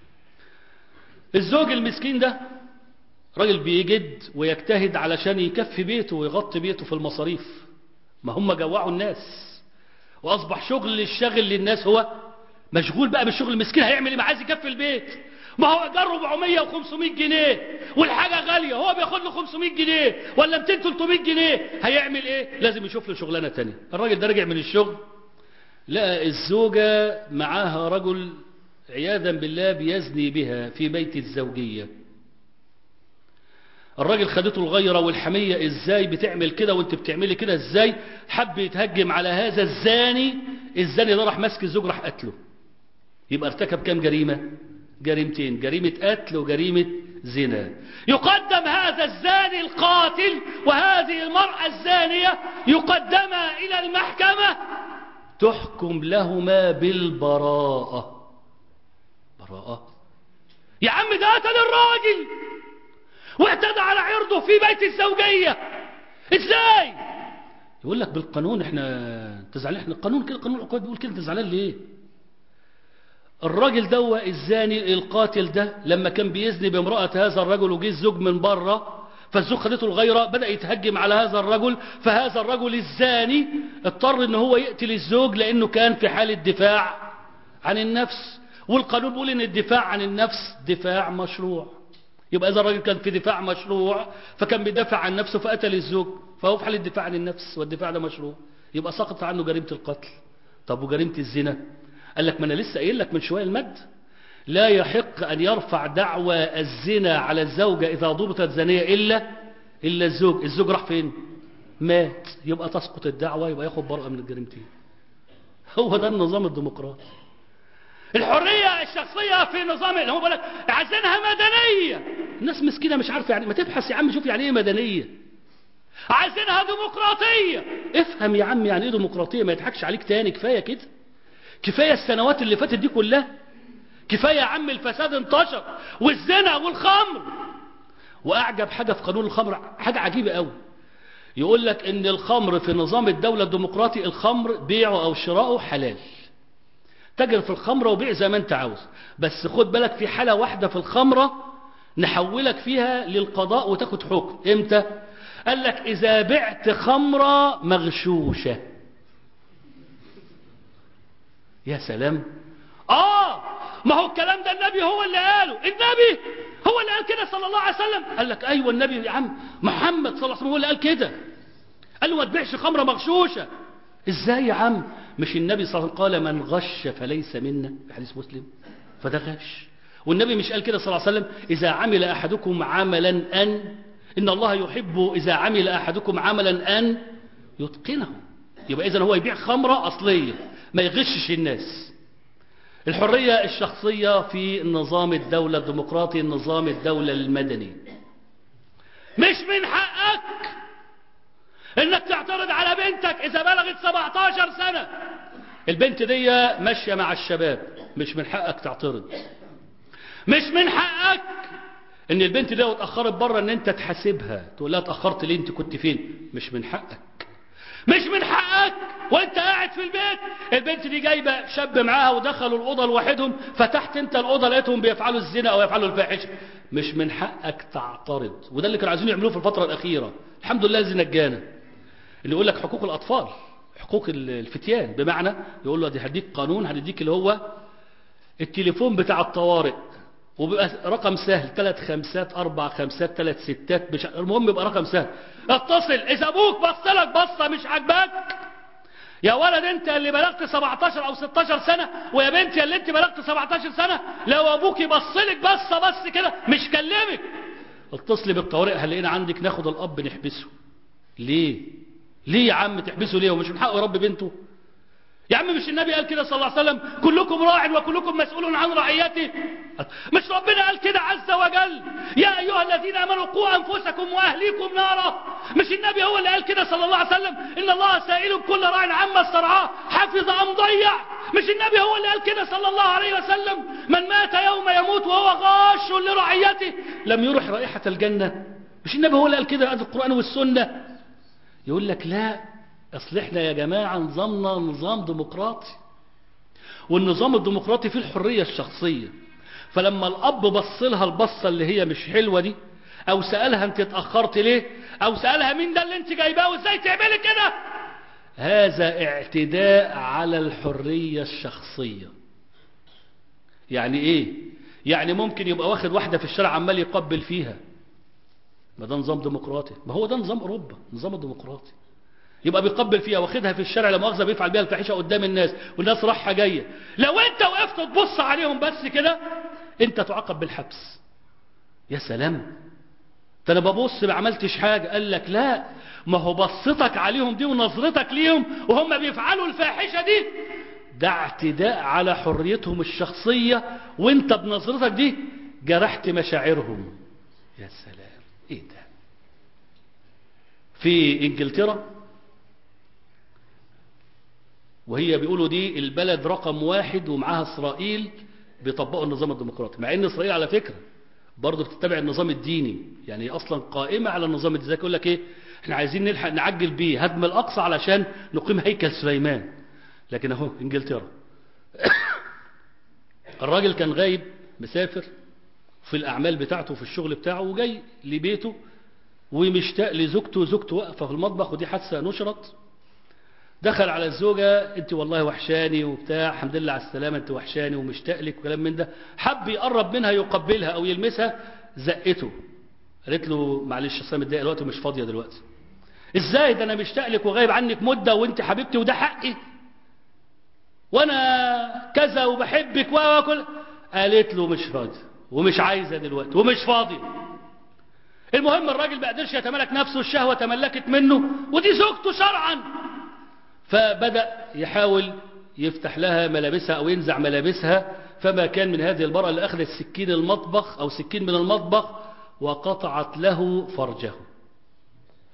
الزوج المسكين ده راجل بيجد ويجتهد علشان يكفي بيته ويغطي بيته في المصاريف ما هم جوعوا الناس واصبح شغل الشاغل للناس هو مشغول بقى بالشغل المسكين هيعمل ايه ما عايز يكفي البيت ما هو ايجار 400 و500 جنيه والحاجه غاليه هو بياخد له 500 جنيه ولا 200 300 جنيه هيعمل ايه لازم يشوف له شغلانه تانية الراجل ده رجع من الشغل لقى الزوجه معاها رجل عياذا بالله بيزني بها في بيت الزوجيه الراجل خدته الغيرة والحمية ازاي بتعمل كده وانت بتعملي كده ازاي حب يتهجم على هذا الزاني الزاني ده راح ماسك الزوج راح قتله يبقى ارتكب كام جريمة جريمتين جريمة قتل وجريمة زنا يقدم هذا الزاني القاتل وهذه المرأة الزانية يقدما إلى المحكمة تحكم لهما بالبراءة براءة يا عم ده قتل الراجل واعتدى على عرضه في بيت الزوجية ازاي يقول لك بالقانون احنا انت زعلان احنا القانون كده قانون العقوبات بيقول كده انت زعلان ليه الراجل ده الزاني القاتل ده لما كان بيزني بامرأة هذا الرجل وجه الزوج من بره فالزوج خدته الغيرة بدأ يتهجم على هذا الرجل فهذا الرجل الزاني اضطر ان هو يقتل الزوج لانه كان في حالة دفاع عن النفس والقانون بيقول ان الدفاع عن النفس دفاع مشروع يبقى إذا الراجل كان في دفاع مشروع فكان بيدافع عن نفسه فقتل الزوج فهو في حال الدفاع عن النفس والدفاع ده مشروع يبقى سقط عنه جريمة القتل طب وجريمة الزنا قال لك ما أنا لسه قايل لك من شوية المد لا يحق أن يرفع دعوى الزنا على الزوجة إذا ضبطت زانية إلا إلا الزوج الزوج راح فين مات يبقى تسقط الدعوة يبقى ياخد براءة من الجريمتين هو ده النظام الديمقراطي الحرية الشخصية في نظام اللي هو بيقول لك عايزينها مدنية الناس مسكينة مش عارفة يعني ما تبحث يا عم شوف يعني ايه مدنية عايزينها ديمقراطية افهم يا عم يعني ايه ديمقراطية ما يضحكش عليك تاني كفاية كده كفاية السنوات اللي فاتت دي كلها كفاية يا عم الفساد انتشر والزنا والخمر واعجب حاجة في قانون الخمر حاجة عجيبة قوي يقول لك ان الخمر في نظام الدولة الديمقراطي الخمر بيعه او شراؤه حلال تجر في الخمرة وبيع زي ما انت عاوز بس خد بالك في حالة واحدة في الخمرة نحولك فيها للقضاء وتاخد حكم امتى قال لك اذا بعت خمرة مغشوشة يا سلام اه ما هو الكلام ده النبي هو اللي قاله النبي هو اللي قال كده صلى الله عليه وسلم قال لك ايوه النبي يا عم محمد صلى الله عليه وسلم هو اللي قال كده قال له ما تبيعش خمره مغشوشه ازاي يا عم مش النبي صلى الله عليه وسلم قال من غش فليس منا في حديث مسلم فده غش والنبي مش قال كده صلى الله عليه وسلم اذا عمل احدكم عملا ان ان الله يحب اذا عمل احدكم عملا ان يتقنه يبقى اذا هو يبيع خمره اصليه ما يغشش الناس الحرية الشخصية في نظام الدولة الديمقراطي نظام الدولة المدني مش من حقك انك تعترض على بنتك اذا بلغت 17 سنة البنت دي ماشية مع الشباب مش من حقك تعترض مش من حقك ان البنت دي اتأخرت بره ان انت تحاسبها تقول لها اتأخرت ليه انت كنت فين مش من حقك مش من حقك وانت قاعد في البيت البنت دي جايبه شاب معاها ودخلوا الاوضه لوحدهم فتحت انت الاوضه لقيتهم بيفعلوا الزنا او يفعلوا الفاحشه مش من حقك تعترض وده اللي كانوا عايزين يعملوه في الفتره الاخيره الحمد لله الذي نجانا اللي يقول لك حقوق الاطفال حقوق الفتيان بمعنى يقول له دي هديك قانون هنديك اللي هو التليفون بتاع الطوارئ وبيبقى رقم سهل ثلاث خمسات اربع خمسات ثلاث ستات مش المهم يبقى رقم سهل اتصل اذا ابوك بص لك بصه مش عاجباك يا ولد انت اللي بلغت 17 او 16 سنه ويا بنتي اللي انت بلغت 17 سنه لو ابوك يبص لك بصه بس كده مش كلمك اتصلي بالطوارئ هنلاقينا عندك ناخد الاب نحبسه ليه ليه يا عم تحبسه ليه ومش من حقه يربي بنته يا عم مش النبي قال كده صلى الله عليه وسلم كلكم راع وكلكم مسؤول عن رعيته مش ربنا قال كده عز وجل يا أيها الذين آمنوا قوا أنفسكم وأهليكم نارا مش النبي هو اللي قال كده صلى الله عليه وسلم إن الله سائل كل راع عما استرعاه حفظ أم ضيع مش النبي هو اللي قال كده صلى الله عليه وسلم من مات يوم يموت وهو غاش لرعيته لم يرح رائحة الجنة مش النبي هو اللي قال كده هذا القرآن والسنة يقول لك لا اصل احنا يا جماعة نظامنا نظام ديمقراطي والنظام الديمقراطي فيه الحرية الشخصية فلما الاب بص لها البصة اللي هي مش حلوة دي او سألها انت اتأخرت ليه او سألها مين ده اللي انت جايباه وازاي تعملي كده هذا اعتداء على الحرية الشخصية يعني ايه يعني ممكن يبقى واخد واحدة في الشارع عمال يقبل فيها ما ده نظام ديمقراطي ما هو ده نظام اوروبا نظام الديمقراطي يبقى بيقبل فيها واخدها في الشارع لما مؤاخذه بيفعل بيها الفاحشه قدام الناس والناس رايحه جايه لو انت وقفت تبص عليهم بس كده انت تعاقب بالحبس يا سلام ده انا ببص ما عملتش حاجه قال لك لا ما هو بصتك عليهم دي ونظرتك ليهم وهم بيفعلوا الفاحشه دي ده اعتداء على حريتهم الشخصيه وانت بنظرتك دي جرحت مشاعرهم يا سلام ايه ده في انجلترا وهي بيقولوا دي البلد رقم واحد ومعاها اسرائيل بيطبقوا النظام الديمقراطي مع ان اسرائيل على فكرة برضه بتتبع النظام الديني يعني هي اصلا قائمة على النظام الديني زي يقول لك ايه احنا عايزين نلحق نعجل بيه هدم الاقصى علشان نقيم هيكل سليمان لكن اهو انجلترا الراجل كان غايب مسافر في الاعمال بتاعته في الشغل بتاعه وجاي لبيته ومشتاق لزوجته زوجته واقفه في المطبخ ودي حادثه نشرت دخل على الزوجة انت والله وحشاني وبتاع الحمد لله على السلامة انت وحشاني ومشتاق لك وكلام من ده حب يقرب منها يقبلها او يلمسها زقته قالت له معلش اصل انا متضايقه دلوقتي ومش فاضيه دلوقتي ازاي ده انا مشتاق لك وغايب عنك مده وانت حبيبتي وده حقي وانا كذا وبحبك وكل قالت له مش فاضي ومش عايزه دلوقتي ومش فاضي المهم الراجل ما قدرش يتملك نفسه الشهوه تملكت منه ودي زوجته شرعا فبدأ يحاول يفتح لها ملابسها أو ينزع ملابسها فما كان من هذه المرأة اللي أخذت سكين المطبخ أو سكين من المطبخ وقطعت له فرجه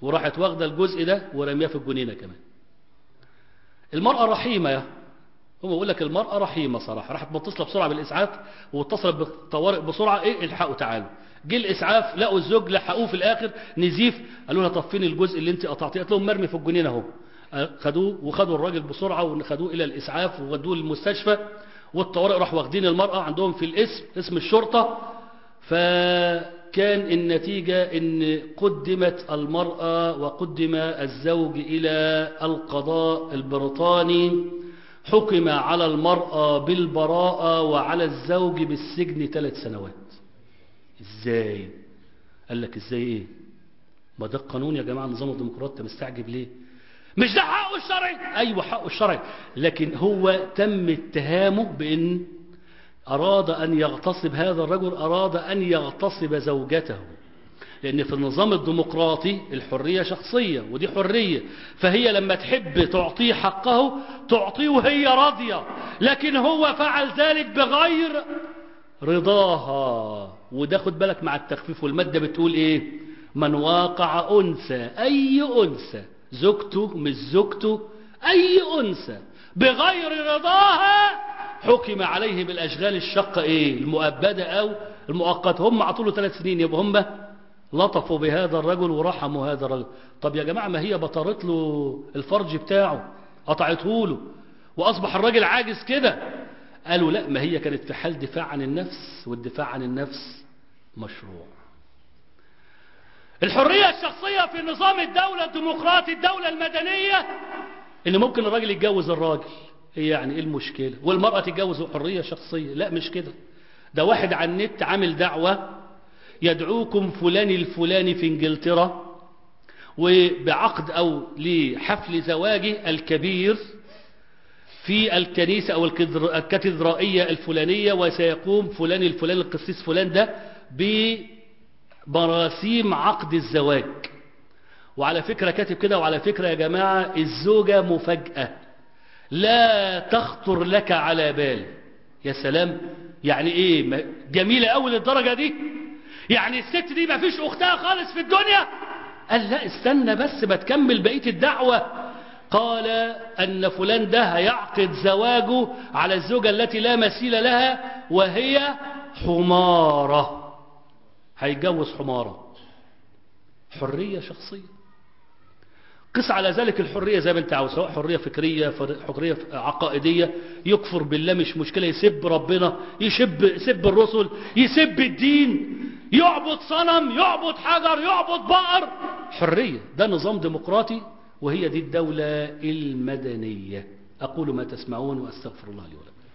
وراحت واخده الجزء ده ورمياه في الجنينه كمان المرأة رحيمة يا هم بيقول لك المرأة رحيمة صراحة راحت متصلة بسرعة بالإسعاف واتصلت بالطوارئ بسرعة إيه الحقوا تعالوا جه الإسعاف لقوا الزوج لحقوه في الآخر نزيف قالوا لها طفيني الجزء اللي أنت قطعتيه قالت لهم مرمي في الجنينة أهو خدوه وخدوا الراجل بسرعة وخدوه إلى الإسعاف وودوه للمستشفى والطوارئ راحوا واخدين المرأة عندهم في الاسم اسم الشرطة فكان النتيجة ان قدمت المرأة وقدم الزوج الى القضاء البريطاني حكم على المرأة بالبراءة وعلى الزوج بالسجن ثلاث سنوات ازاي قال لك ازاي ايه ما ده القانون يا جماعة النظام الديمقراطي انت مستعجب ليه مش ده حقه الشرعي ايوه حقه الشرعي لكن هو تم اتهامه بان أراد أن يغتصب هذا الرجل أراد أن يغتصب زوجته لأن في النظام الديمقراطي الحرية شخصية ودي حرية فهي لما تحب تعطيه حقه تعطيه وهي راضية لكن هو فعل ذلك بغير رضاها وده خد بالك مع التخفيف والمادة بتقول ايه من واقع أنثى أي أنثى زوجته مش زوجته أي أنثى بغير رضاها حكم عليه بالأشغال الشقة إيه المؤبدة أو المؤقتة هم عطوا له ثلاث سنين يبقى هم لطفوا بهذا الرجل ورحموا هذا الرجل طب يا جماعة ما هي بطرت له الفرج بتاعه قطعته له وأصبح الراجل عاجز كده قالوا لا ما هي كانت في حال دفاع عن النفس والدفاع عن النفس مشروع الحرية الشخصية في نظام الدولة الديمقراطي الدولة المدنية ان ممكن الراجل يتجوز الراجل ايه يعني ايه المشكلة والمرأة تتجوز حرية شخصية لا مش كده ده واحد على النت عامل دعوة يدعوكم فلان الفلاني في انجلترا وبعقد او لحفل زواجه الكبير في الكنيسة او الكاتدرائية الفلانية وسيقوم فلان الفلاني القسيس فلان ده بمراسيم عقد الزواج وعلى فكرة كاتب كده وعلى فكرة يا جماعة الزوجة مفاجأة لا تخطر لك على بال يا سلام يعني ايه جميلة اول الدرجة دي يعني الست دي ما فيش اختها خالص في الدنيا قال لا استنى بس ما تكمل بقية الدعوة قال ان فلان ده هيعقد زواجه على الزوجة التي لا مثيل لها وهي حمارة هيتجوز حمارة حرية شخصية قس على ذلك الحرية زي ما انت عاوز سواء حرية فكرية حرية عقائدية يكفر بالله مش مشكلة يسب ربنا يسب يسب الرسل يسب الدين يعبد صنم يعبد حجر يعبد بقر حرية ده نظام ديمقراطي وهي دي الدولة المدنية أقول ما تسمعون وأستغفر الله لي ولكم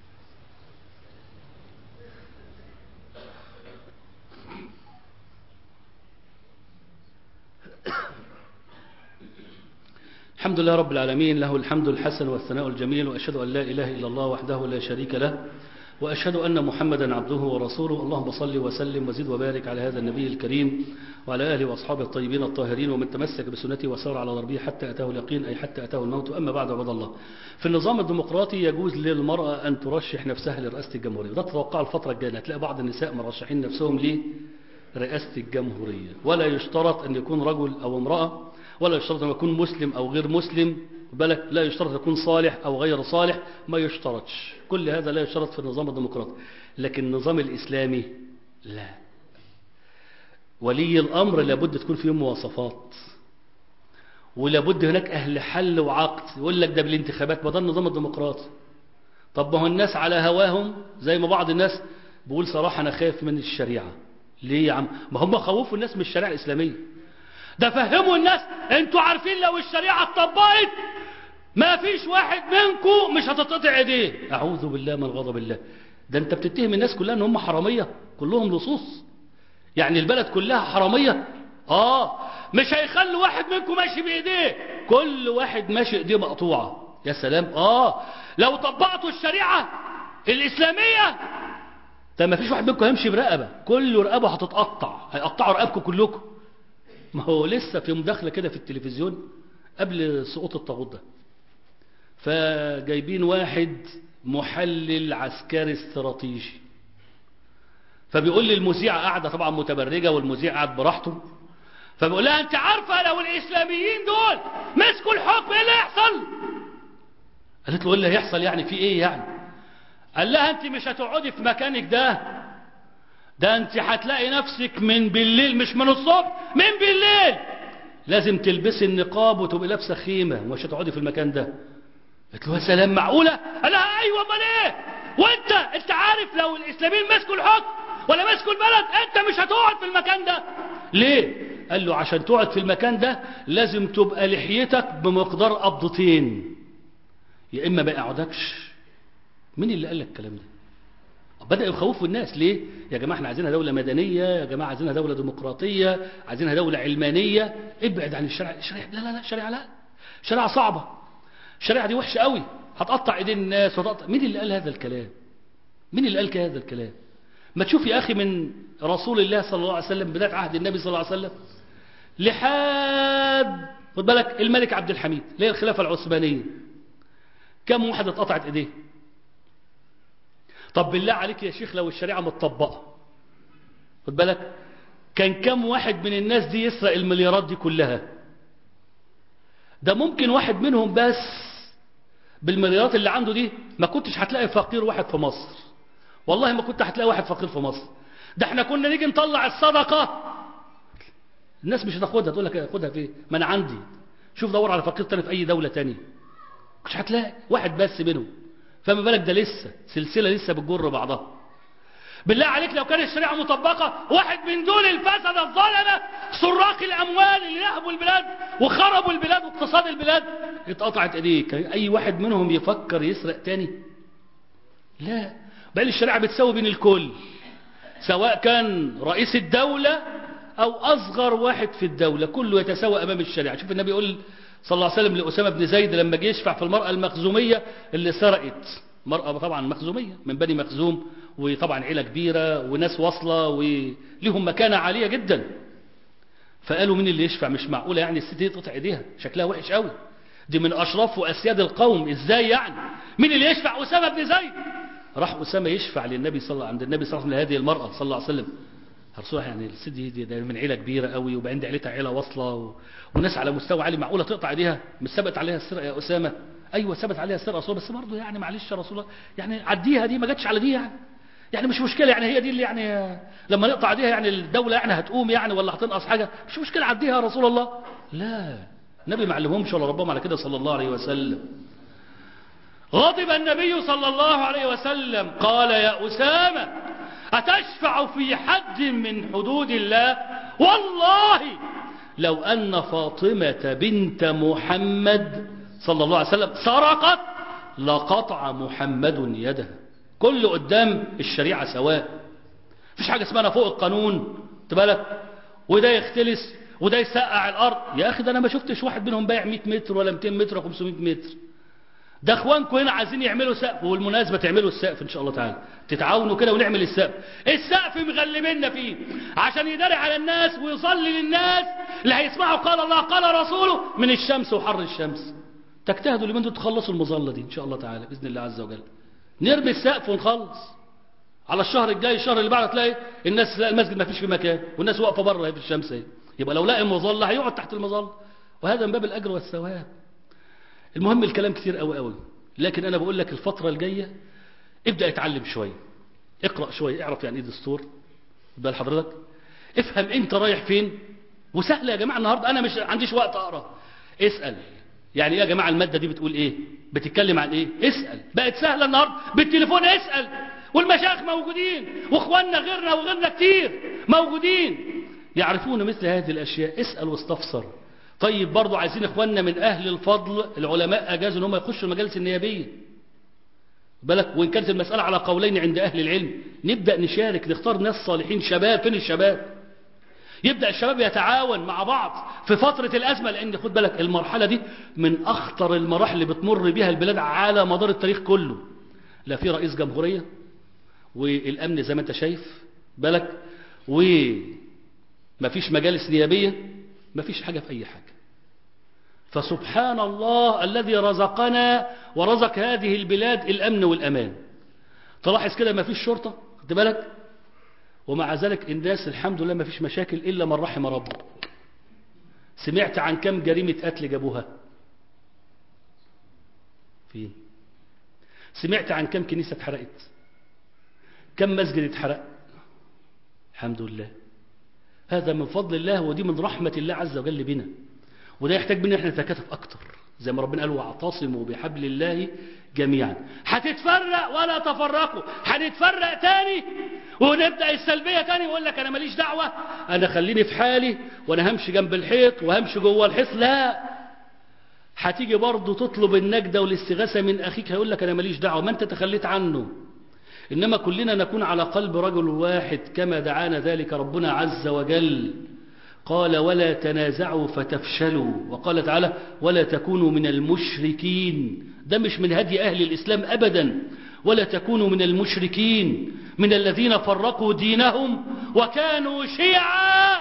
الحمد لله رب العالمين له الحمد الحسن والثناء الجميل وأشهد أن لا إله إلا الله وحده لا شريك له وأشهد أن محمدا عبده ورسوله اللهم صل وسلم وزد وبارك على هذا النبي الكريم وعلى آله وأصحابه الطيبين الطاهرين ومن تمسك بسنته وسار على ضربه حتى أتاه اليقين أي حتى أتاه الموت أما بعد عباد الله في النظام الديمقراطي يجوز للمرأة أن ترشح نفسها لرئاسة الجمهورية وده تتوقع الفترة الجاية هتلاقي بعض النساء مرشحين نفسهم لرئاسة الجمهورية ولا يشترط أن يكون رجل أو امرأة ولا يشترط أن يكون مسلم أو غير مسلم بالك لا يشترط أن يكون صالح أو غير صالح ما يشترطش كل هذا لا يشترط في النظام الديمقراطي لكن النظام الإسلامي لا ولي الأمر لابد تكون فيه مواصفات ولابد هناك أهل حل وعقد يقول لك ده بالانتخابات ما ده النظام الديمقراطي طب ما هو الناس على هواهم زي ما بعض الناس بيقول صراحة أنا خايف من الشريعة ليه يا عم ما هم خوفوا الناس من الشريعة الإسلامية ده فهموا الناس انتوا عارفين لو الشريعة اتطبقت ما فيش واحد منكم مش هتتقطع ايديه اعوذ بالله من غضب الله ده انت بتتهم الناس كلها ان هم حرامية كلهم لصوص يعني البلد كلها حرامية اه مش هيخلوا واحد منكم ماشي بايديه كل واحد ماشي ايديه مقطوعة يا سلام اه لو طبقتوا الشريعة الاسلامية ده ما فيش واحد منكم هيمشي برقبة كل رقبة هتتقطع هيقطعوا رقبكم كلكم ما هو لسه في مداخلة كده في التلفزيون قبل سقوط الطاغوت ده فجايبين واحد محلل عسكري استراتيجي فبيقول لي المذيعة قاعدة طبعا متبرجة والمذيع قاعد براحته فبقول لها انت عارفة لو الاسلاميين دول مسكوا الحكم ايه اللي يحصل قالت له ايه اللي هيحصل يعني في ايه يعني قال لها انت مش هتقعدي في مكانك ده ده انت هتلاقي نفسك من بالليل مش من الصبح من بالليل لازم تلبسي النقاب وتبقي لابسه خيمه ومش هتقعدي في المكان ده قالت له يا سلام معقوله قال لها ايوه امال ايه وانت انت عارف لو الاسلاميين مسكوا الحكم ولا مسكوا البلد انت مش هتقعد في المكان ده ليه قال له عشان تقعد في المكان ده لازم تبقى لحيتك بمقدار قبضتين يا اما ما يقعدكش مين اللي قال لك الكلام ده بدأ يخوفوا الناس ليه يا جماعة احنا عايزينها دولة مدنية يا جماعة عايزينها دولة ديمقراطية عايزينها دولة علمانية ابعد عن الشرع الشريعة لا لا لا الشريعة لا الشريعة صعبة الشريعة دي وحشة قوي هتقطع ايدين الناس وتقطع مين اللي قال هذا الكلام مين اللي قال هذا الكلام ما تشوف يا أخي من رسول الله صلى الله عليه وسلم بداية عهد النبي صلى الله عليه وسلم لحد خد بالك الملك عبد الحميد اللي هي الخلافة العثمانية كم واحد اتقطعت ايديه طب بالله عليك يا شيخ لو الشريعة متطبقة خد بالك كان كم واحد من الناس دي يسرق المليارات دي كلها ده ممكن واحد منهم بس بالمليارات اللي عنده دي ما كنتش هتلاقي فقير واحد في مصر والله ما كنت هتلاقي واحد فقير في مصر ده احنا كنا نيجي نطلع الصدقة الناس مش هتاخدها تقول لك خدها فين ما انا عندي شوف دور على فقير تاني في اي دولة تانية مش هتلاقي واحد بس منهم فما بالك ده لسه سلسلة لسه بتجر بعضها بالله عليك لو كانت الشريعة مطبقة واحد من دول الفسد الظلمة سراق الأموال اللي نهبوا البلاد وخربوا البلاد واقتصاد البلاد اتقطعت ايديك أي واحد منهم يفكر يسرق تاني لا بل الشريعة بتساوي بين الكل سواء كان رئيس الدولة أو أصغر واحد في الدولة كله يتساوى أمام الشريعة شوف النبي يقول صلى الله عليه وسلم لأسامة بن زيد لما جه يشفع في المرأة المخزومية اللي سرقت مرأة طبعا مخزومية من بني مخزوم وطبعا عيلة كبيرة وناس واصلة وليهم مكانة عالية جدا فقالوا مين اللي يشفع مش معقولة يعني الست دي تقطع ايديها شكلها وحش قوي دي من أشراف وأسياد القوم ازاي يعني مين اللي يشفع أسامة بن زيد راح أسامة يشفع للنبي صلى الله عند النبي صلى الله عليه وسلم لهذه المرأة صلى الله عليه وسلم رسول الله يعني الست دي, دي, دي من عيلة كبيرة قوي وبعدين دي عيلتها عيلة واصلة و... وناس على مستوى عالي معقولة تقطع ايديها مش ثبت عليها السرقة يا أسامة أيوة ثبت عليها السرقة رسول بس برضه يعني معلش يا رسول الله يعني عديها دي ما جاتش على دي يعني يعني مش مشكلة يعني هي دي اللي يعني لما نقطع ايديها يعني الدولة يعني هتقوم يعني ولا هتنقص حاجة مش مشكلة عديها يا رسول الله لا النبي ما علمهمش ولا ربهم على كده صلى الله عليه وسلم غضب النبي صلى الله عليه وسلم قال يا أسامة أتشفع في حد من حدود الله والله لو أن فاطمة بنت محمد صلى الله عليه وسلم سرقت لقطع محمد يدها كل قدام الشريعة سواء مفيش حاجة اسمها فوق القانون تبالك وده يختلس وده يسقع الأرض يا أخي ده أنا ما شفتش واحد منهم بايع 100 متر ولا 200 متر ولا 500 متر ده اخوانكم هنا عايزين يعملوا سقف والمناسبة تعملوا السقف ان شاء الله تعالى تتعاونوا كده ونعمل السقف السقف مغلبيننا فيه عشان يداري على الناس ويصلي للناس اللي هيسمعوا قال الله قال رسوله من الشمس وحر الشمس تجتهدوا لمن تخلصوا المظلة دي ان شاء الله تعالى باذن الله عز وجل نرمي السقف ونخلص على الشهر الجاي الشهر اللي بعده تلاقي الناس لا المسجد ما فيش في مكان والناس واقفه بره في الشمس اهي يبقى لو لقى مظله هيقعد تحت المظله وهذا من باب الاجر والثواب المهم الكلام كتير قوي قوي لكن انا بقول لك الفتره الجايه ابدا اتعلم شويه اقرا شويه اعرف يعني ايه دستور بال حضرتك افهم انت رايح فين وسهله يا جماعه النهارده انا مش عنديش وقت اقرا اسال يعني ايه يا جماعه الماده دي بتقول ايه بتتكلم عن ايه اسال بقت سهله النهارده بالتليفون اسال والمشايخ موجودين واخواننا غيرنا وغيرنا كتير موجودين يعرفون مثل هذه الاشياء اسال واستفسر طيب برضو عايزين اخواننا من اهل الفضل العلماء اجازوا ان هم يخشوا المجالس النيابيه بالك وان كانت المساله على قولين عند اهل العلم نبدا نشارك نختار ناس صالحين شباب فين الشباب يبدا الشباب يتعاون مع بعض في فتره الازمه لان خد بالك المرحله دي من اخطر المراحل اللي بتمر بها البلاد على مدار التاريخ كله لا في رئيس جمهوريه والامن زي ما انت شايف بالك ومفيش مجالس نيابيه مفيش حاجه في اي حاجه فسبحان الله الذي رزقنا ورزق هذه البلاد الأمن والأمان تلاحظ كده ما فيش شرطة خد بالك ومع ذلك الناس الحمد لله ما فيش مشاكل إلا من رحم ربه سمعت عن كم جريمة قتل جابوها فين سمعت عن كم كنيسة اتحرقت كم مسجد اتحرق الحمد لله هذا من فضل الله ودي من رحمة الله عز وجل بنا وده يحتاج منا احنا نتكاتف اكتر زي ما ربنا قال واعتصموا بحبل الله جميعا هتتفرق ولا تفرقوا هنتفرق تاني ونبدا السلبيه تاني ويقول لك انا ماليش دعوه انا خليني في حالي وانا همشي جنب الحيط وهمشي جوه الحيط لا هتيجي برضه تطلب النجده والاستغاثه من اخيك هيقول لك انا ماليش دعوه ما انت تخليت عنه انما كلنا نكون على قلب رجل واحد كما دعانا ذلك ربنا عز وجل قال ولا تنازعوا فتفشلوا وقال تعالى ولا تكونوا من المشركين ده مش من هدي أهل الإسلام أبدا ولا تكونوا من المشركين من الذين فرقوا دينهم وكانوا شيعا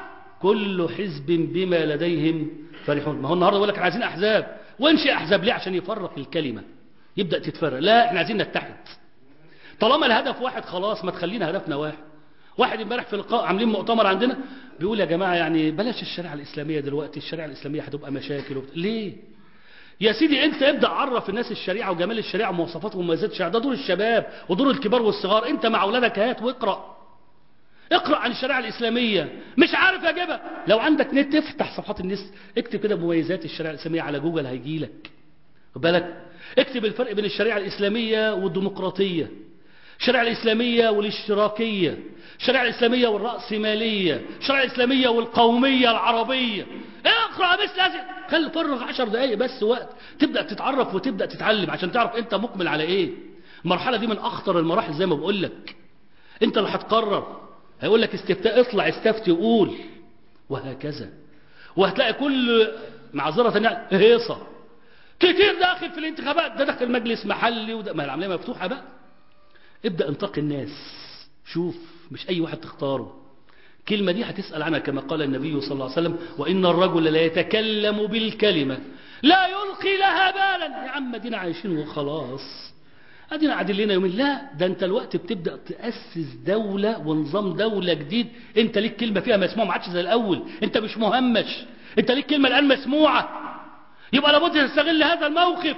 كل حزب بما لديهم فرحون ما هو النهارده يقول لك عايزين أحزاب وانشئ أحزاب ليه عشان يفرق الكلمة يبدأ تتفرق لا احنا عايزين نتحد طالما الهدف واحد خلاص ما تخلينا هدفنا واحد واحد امبارح في لقاء عاملين مؤتمر عندنا بيقول يا جماعة يعني بلاش الشريعة الإسلامية دلوقتي الشريعة الإسلامية هتبقى مشاكل وبت... ليه يا سيدي انت ابدأ عرف الناس الشريعة وجمال الشريعة ومواصفات ومميزات الشريعة ده دور الشباب ودور الكبار والصغار انت مع اولادك هات واقرأ اقرأ عن الشريعة الإسلامية مش عارف اجيبها لو عندك نت افتح صفحات النت اكتب كده مميزات الشريعة الإسلامية على جوجل هيجي لك بالك اكتب الفرق بين الشريعة الإسلامية والديمقراطية الشريعة الإسلامية والاشتراكية الشريعة الإسلامية والرأسمالية الشريعة الإسلامية والقومية العربية اقرأ بس لازم خلي فرغ عشر دقايق بس وقت تبدأ تتعرف وتبدأ تتعلم عشان تعرف انت مقبل على ايه المرحلة دي من اخطر المراحل زي ما بقول لك انت اللي هتقرر هيقول لك استفتاء اطلع استفتي وقول وهكذا وهتلاقي كل معذرة يعني هيصة كتير داخل في الانتخابات ده داخل مجلس محلي وده ما العملية مفتوحة بقى ابدأ انتقي الناس شوف مش أي واحد تختاره كلمة دي هتسأل عنها كما قال النبي صلى الله عليه وسلم وإن الرجل لا يتكلم بالكلمة لا يلقي لها بالا يا عم دينا عايشين وخلاص ادينا قاعدين لنا يومين لا ده انت الوقت بتبدا تاسس دوله ونظام دوله جديد انت ليك كلمه فيها مسموعه ما عادش زي الاول انت مش مهمش انت ليك كلمه الان مسموعه يبقى لابد تستغل هذا الموقف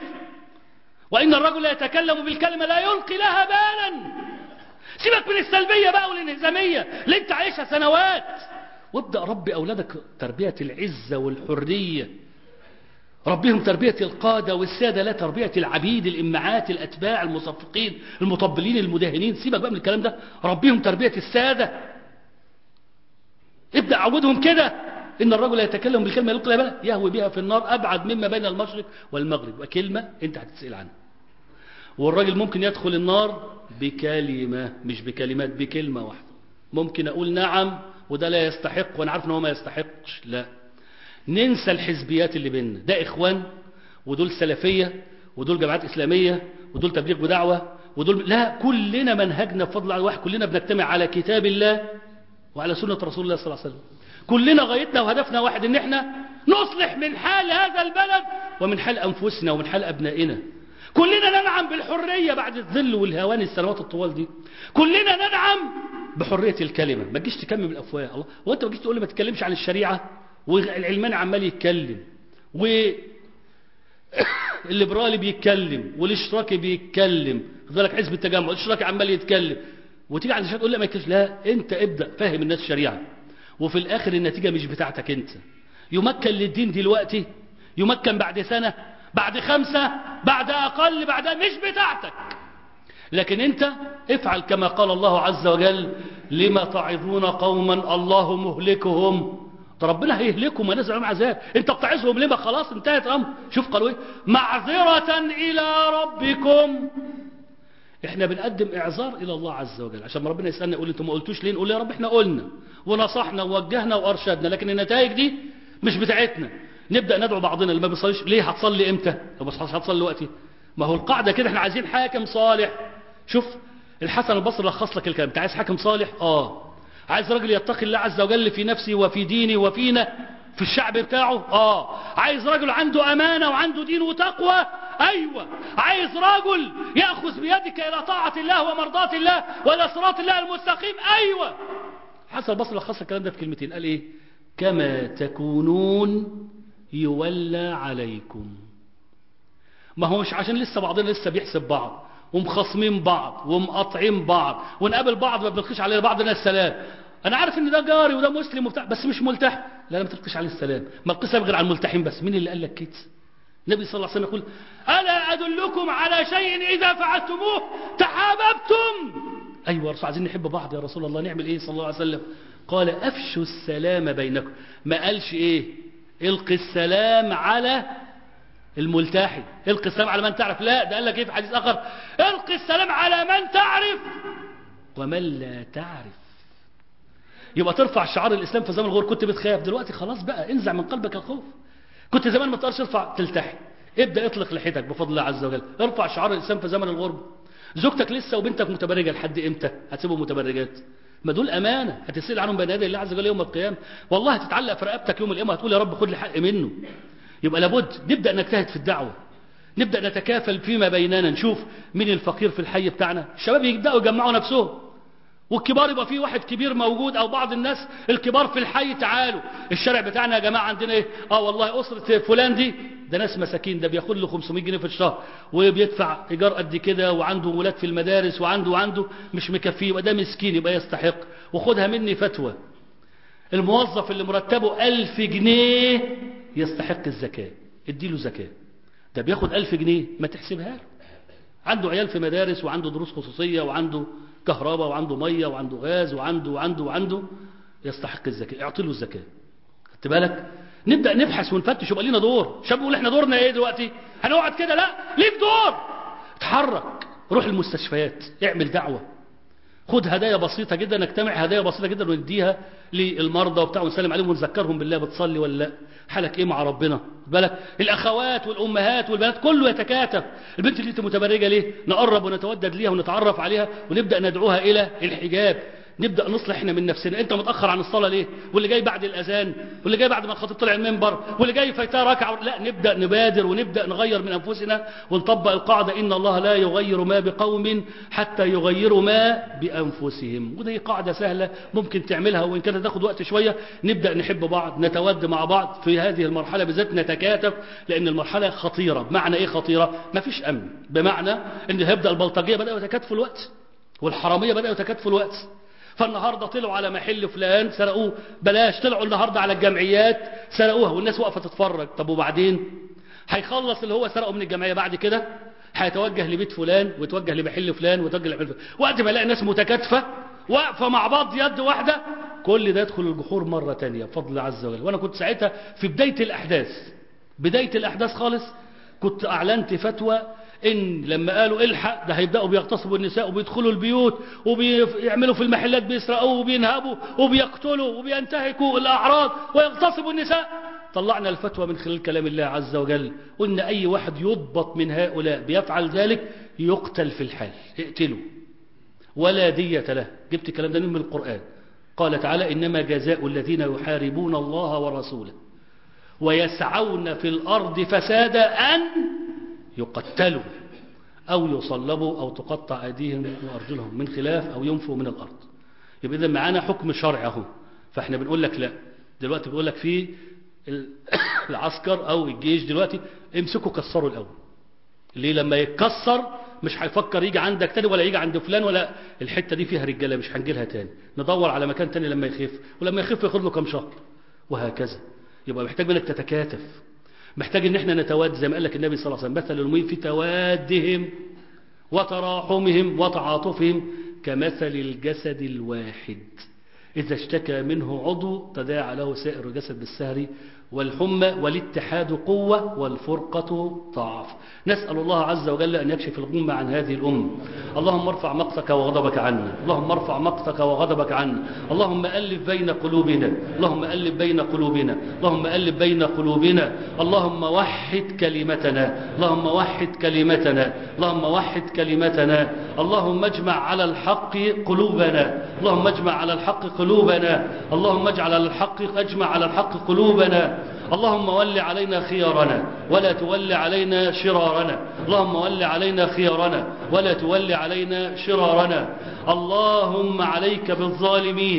وإن الرجل لا يتكلم بالكلمة لا يلقي لها بالا سيبك من السلبية بقى والانهزامية اللي انت عايشها سنوات وابدأ ربي أولادك تربية العزة والحرية ربيهم تربية القادة والسادة لا تربية العبيد الإمعات الأتباع المصفقين المطبلين المداهنين سيبك بقى من الكلام ده ربيهم تربية السادة ابدأ عودهم كده إن الرجل يتكلم بالكلمة يلقي لها يهوي بها في النار أبعد مما بين المشرق والمغرب وكلمة أنت هتتسأل عنها والراجل ممكن يدخل النار بكلمة مش بكلمات بكلمة واحدة ممكن أقول نعم وده لا يستحق وأنا عارف إن هو ما يستحقش لا ننسى الحزبيات اللي بيننا ده إخوان ودول سلفية ودول جماعات إسلامية ودول تبليغ بدعوة ودول لا كلنا منهجنا بفضل الله واحد كلنا بنجتمع على كتاب الله وعلى سنة رسول الله صلى الله عليه وسلم كلنا غايتنا وهدفنا واحد ان احنا نصلح من حال هذا البلد ومن حال انفسنا ومن حال ابنائنا كلنا ننعم بالحرية بعد الذل والهوان السنوات الطوال دي كلنا ننعم بحرية الكلمة ما تجيش تكمل بالافواه الله وانت ما تجيش تقول لي ما تتكلمش عن الشريعة والعلماني عمال يتكلم و الليبرالي بيتكلم والاشتراكي بيتكلم خد بالك حزب التجمع الاشتراكي عمال يتكلم وتيجي عند الشيخ تقول لا ما يتكلمش لا انت ابدا فهم الناس الشريعه وفي الاخر النتيجه مش بتاعتك انت يمكن للدين دلوقتي يمكن بعد سنه بعد خمسه بعد اقل بعد مش بتاعتك لكن انت افعل كما قال الله عز وجل لما تعظون قوما الله مهلكهم ده ربنا هيهلكهم ونزل عليهم عذاب انت بتعظهم ليه ما خلاص انتهت الامر شوف قالوا ايه معذره الى ربكم احنا بنقدم اعذار الى الله عز وجل عشان ما ربنا يسالنا يقول انتوا ما قلتوش ليه نقول يا رب احنا قلنا ونصحنا ووجهنا وارشدنا لكن النتائج دي مش بتاعتنا نبدا ندعو بعضنا اللي ما بيصليش ليه هتصلي امتى لو بس هتصلي دلوقتي ما هو القاعده كده احنا عايزين حاكم صالح شوف الحسن البصري لخص لك الكلام انت عايز حاكم صالح اه عايز راجل يتقي الله عز وجل في نفسه وفي دينه وفينا في الشعب بتاعه اه عايز رجل عنده امانه وعنده دين وتقوى ايوه عايز رجل ياخذ بيدك الى طاعه الله ومرضاه الله والى صراط الله المستقيم ايوه حسن البصري لخص الكلام ده في كلمتين قال ايه كما تكونون يولى عليكم ما هو مش عشان لسه بعضنا لسه بيحسب بعض ومخاصمين بعض ومقاطعين بعض ونقابل بعض ما بنلقيش على بعضنا السلام انا عارف ان ده جاري وده مسلم وبتاع بس مش ملتحي لا لا ما تلقيش عليه السلام ما تلقيش غير على الملتحين بس مين اللي قال لك كده النبي صلى الله عليه وسلم يقول الا ادلكم على شيء اذا فعلتموه تحاببتم ايوه رسول عايزين نحب بعض يا رسول الله نعمل ايه صلى الله عليه وسلم قال افشوا السلام بينكم ما قالش ايه القي السلام على الملتحي القي السلام على من تعرف لا ده قال لك ايه في حديث اخر القي السلام على من تعرف ومن لا تعرف يبقى ترفع شعار الاسلام في زمن الغور كنت بتخاف دلوقتي خلاص بقى انزع من قلبك الخوف كنت زمان ما تقدرش ترفع تلتحي ابدا اطلق لحيتك بفضل الله عز وجل ارفع شعار الاسلام في زمن الغربه زوجتك لسه وبنتك متبرجه لحد امتى هتسيبهم متبرجات ما دول امانه هتسال عنهم بين يدي الله عز وجل يوم القيامه والله هتتعلق في رقبتك يوم القيامه هتقول يا رب خد لي حق منه يبقى لابد نبدا نجتهد في الدعوه نبدا نتكافل فيما بيننا نشوف مين الفقير في الحي بتاعنا الشباب يبداوا يجمعوا نفسهم والكبار يبقى في واحد كبير موجود او بعض الناس الكبار في الحي تعالوا الشارع بتاعنا يا جماعه عندنا ايه اه والله اسره فلان دي ده ناس مساكين ده بياخد له 500 جنيه في الشهر وبيدفع ايجار قد كده وعنده ولاد في المدارس وعنده وعنده مش مكفيه يبقى ده مسكين يبقى يستحق وخدها مني فتوى الموظف اللي مرتبه 1000 جنيه يستحق الزكاه اديله زكاه ده بياخد 1000 جنيه ما تحسبها له عنده عيال في مدارس وعنده دروس خصوصيه وعنده كهرباء وعنده ميه وعنده غاز وعنده وعنده وعنده يستحق الزكاه اعطي له الزكاه خدت بالك نبدا نبحث ونفتش يبقى لينا دور شاب يقول احنا دورنا ايه دلوقتي هنقعد كده لا ليك دور اتحرك روح المستشفيات اعمل دعوه خد هدايا بسيطة جدا نجتمع هدايا بسيطة جدا ونديها للمرضى وبتاع ونسلم عليهم ونذكرهم بالله بتصلي ولا لا حالك ايه مع ربنا بالك الاخوات والامهات والبنات كله يتكاتف البنت اللي انت متبرجه ليه نقرب ونتودد ليها ونتعرف عليها ونبدا ندعوها الى الحجاب نبدا نصلح احنا من نفسنا انت متاخر عن الصلاه ليه واللي جاي بعد الاذان واللي جاي بعد ما الخطيب طلع المنبر واللي جاي فايتاه ركعه لا نبدا نبادر ونبدا نغير من انفسنا ونطبق القاعده ان الله لا يغير ما بقوم حتى يغيروا ما بانفسهم ودي قاعده سهله ممكن تعملها وان كانت تاخد وقت شويه نبدا نحب بعض نتود مع بعض في هذه المرحله بالذات نتكاتف لان المرحله خطيره بمعنى ايه خطيره ما فيش امن بمعنى ان هيبدا البلطجيه بداوا يتكاتفوا الوقت والحراميه بداوا يتكاتفوا الوقت فالنهاردة طلعوا على محل فلان سرقوه بلاش طلعوا النهاردة على الجمعيات سرقوها والناس واقفة تتفرج طب وبعدين هيخلص اللي هو سرقه من الجمعية بعد كده هيتوجه لبيت فلان ويتوجه لمحل فلان ويتوجه لمحل فلان وقت ما يلاقي ناس متكاتفة واقفة مع بعض يد واحدة كل ده يدخل الجحور مرة تانية بفضل الله عز وجل وانا كنت ساعتها في بداية الاحداث بداية الاحداث خالص كنت اعلنت فتوى ان لما قالوا الحق ده هيبداوا بيغتصبوا النساء وبيدخلوا البيوت وبيعملوا في المحلات بيسرقوا وبينهبوا وبيقتلوا وبينتهكوا الاعراض ويغتصبوا النساء طلعنا الفتوى من خلال كلام الله عز وجل قلنا اي واحد يضبط من هؤلاء بيفعل ذلك يقتل في الحال اقتله ولا دية له جبت الكلام ده من القرآن قال تعالى إنما جزاء الذين يحاربون الله ورسوله ويسعون في الأرض فسادا أن يقتلوا أو يصلبوا أو تقطع أيديهم وأرجلهم من خلاف أو ينفوا من الأرض يبقى إذا معانا حكم شرعي أهو فإحنا بنقول لك لا دلوقتي بيقول لك في العسكر أو الجيش دلوقتي امسكوا كسروا الأول ليه لما يتكسر مش هيفكر يجي عندك تاني ولا يجي عند فلان ولا الحتة دي فيها رجالة مش هنجيلها تاني ندور على مكان تاني لما يخف ولما يخف ياخد له كام شهر وهكذا يبقى محتاج منك تتكاتف محتاج ان احنا نتواد زي ما قال لك النبي صلى الله عليه وسلم مثل المؤمنين في توادهم وتراحمهم وتعاطفهم كمثل الجسد الواحد إذا اشتكى منه عضو تداعى له سائر الجسد بالسهر والحمى والاتحاد قوة والفرقة ضعف نسأل الله عز وجل أن يكشف الغمة عن هذه الأمة اللهم ارفع مقتك وغضبك عنا اللهم ارفع مقتك وغضبك عنا اللهم ألف بين قلوبنا اللهم ألف بين قلوبنا اللهم ألف بين قلوبنا اللهم وحد كلمتنا اللهم وحد كلمتنا اللهم وحد كلمتنا اللهم اجمع على الحق قلوبنا اللهم اجمع على الحق قلوبنا اللهم اجعل على الحق اجمع على الحق قلوبنا اللهم ول علينا خيارنا ولا تول علينا شرارنا اللهم ول علينا خيارنا ولا تول علينا شرارنا اللهم عليك بالظالمين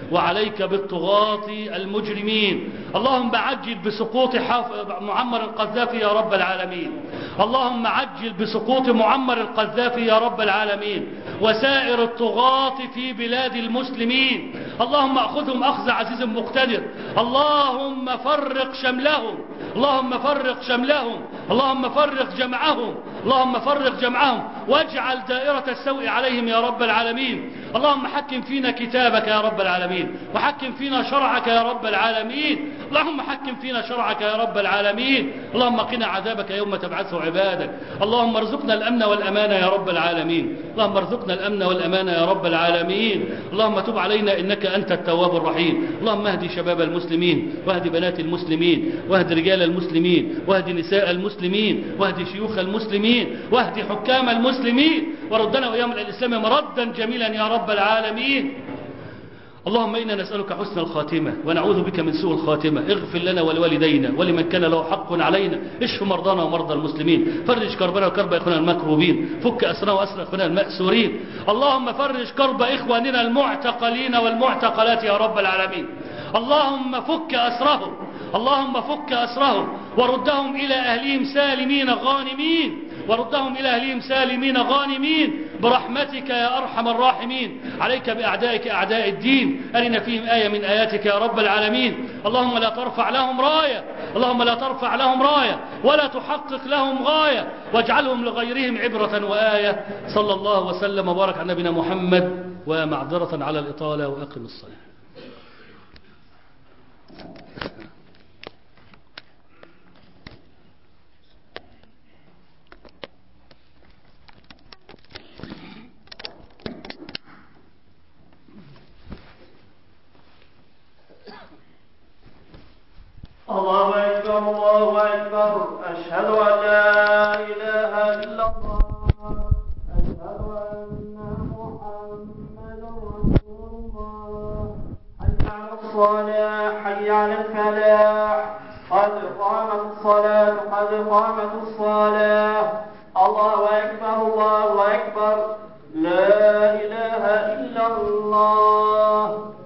وعليك بالطغاة المجرمين اللهم عجل بسقوط حاف... معمر القذافي يا رب العالمين اللهم عجل بسقوط معمر القذافي يا رب العالمين وسائر الطغاة في بلاد المسلمين اللهم أخذهم أخذ عزيز مقتدر اللهم فرق شملهم اللهم فرق شملهم اللهم فرق جمعهم اللهم فرق جمعهم واجعل دائرة السوء عليهم يا رب العالمين اللهم حكم فينا كتابك يا رب العالمين وحكم فينا شرعك يا رب العالمين اللهم حكم فينا شرعك يا رب العالمين اللهم قنا عذابك يوم تبعث عبادك اللهم ارزقنا الأمن والأمان يا رب العالمين اللهم ارزقنا الأمن والأمان يا رب العالمين اللهم تب علينا إنك أنت التواب الرحيم اللهم اهدي شباب المسلمين واهدي بنات المسلمين واهدي رجال المسلمين واهدي نساء المسلمين واهدي شيوخ المسلمين واهدي حكام المسلمين وردنا وإيام الإسلام مردا جميلا يا رب العالمين اللهم إنا نسألك حسن الخاتمة ونعوذ بك من سوء الخاتمة اغفر لنا ولوالدينا ولمن كان له حق علينا اشف مرضانا ومرضى المسلمين فرج كربنا وكرب إخواننا المكروبين فك أسرنا وأسر إخواننا المأسورين اللهم فرج كرب إخواننا المعتقلين والمعتقلات يا رب العالمين اللهم فك أسرهم اللهم فك أسرهم وردهم إلى أهلهم سالمين غانمين وردهم إلى أهلهم سالمين غانمين برحمتك يا أرحم الراحمين عليك بأعدائك أعداء الدين أرنا فيهم آية من آياتك يا رب العالمين اللهم لا ترفع لهم راية اللهم لا ترفع لهم راية ولا تحقق لهم غاية واجعلهم لغيرهم عبرة وآية صلى الله وسلم وبارك على نبينا محمد ومعذرة على الإطالة وأقم الصلاة الله أكبر الله أكبر أشهد أن لا إله إلا الله أشهد أن محمدا رسول الله حي على الصلاة حي على الفلاح قد قامت الصلاة قد قامت الصلاة الله أكبر الله أكبر لا إله إلا الله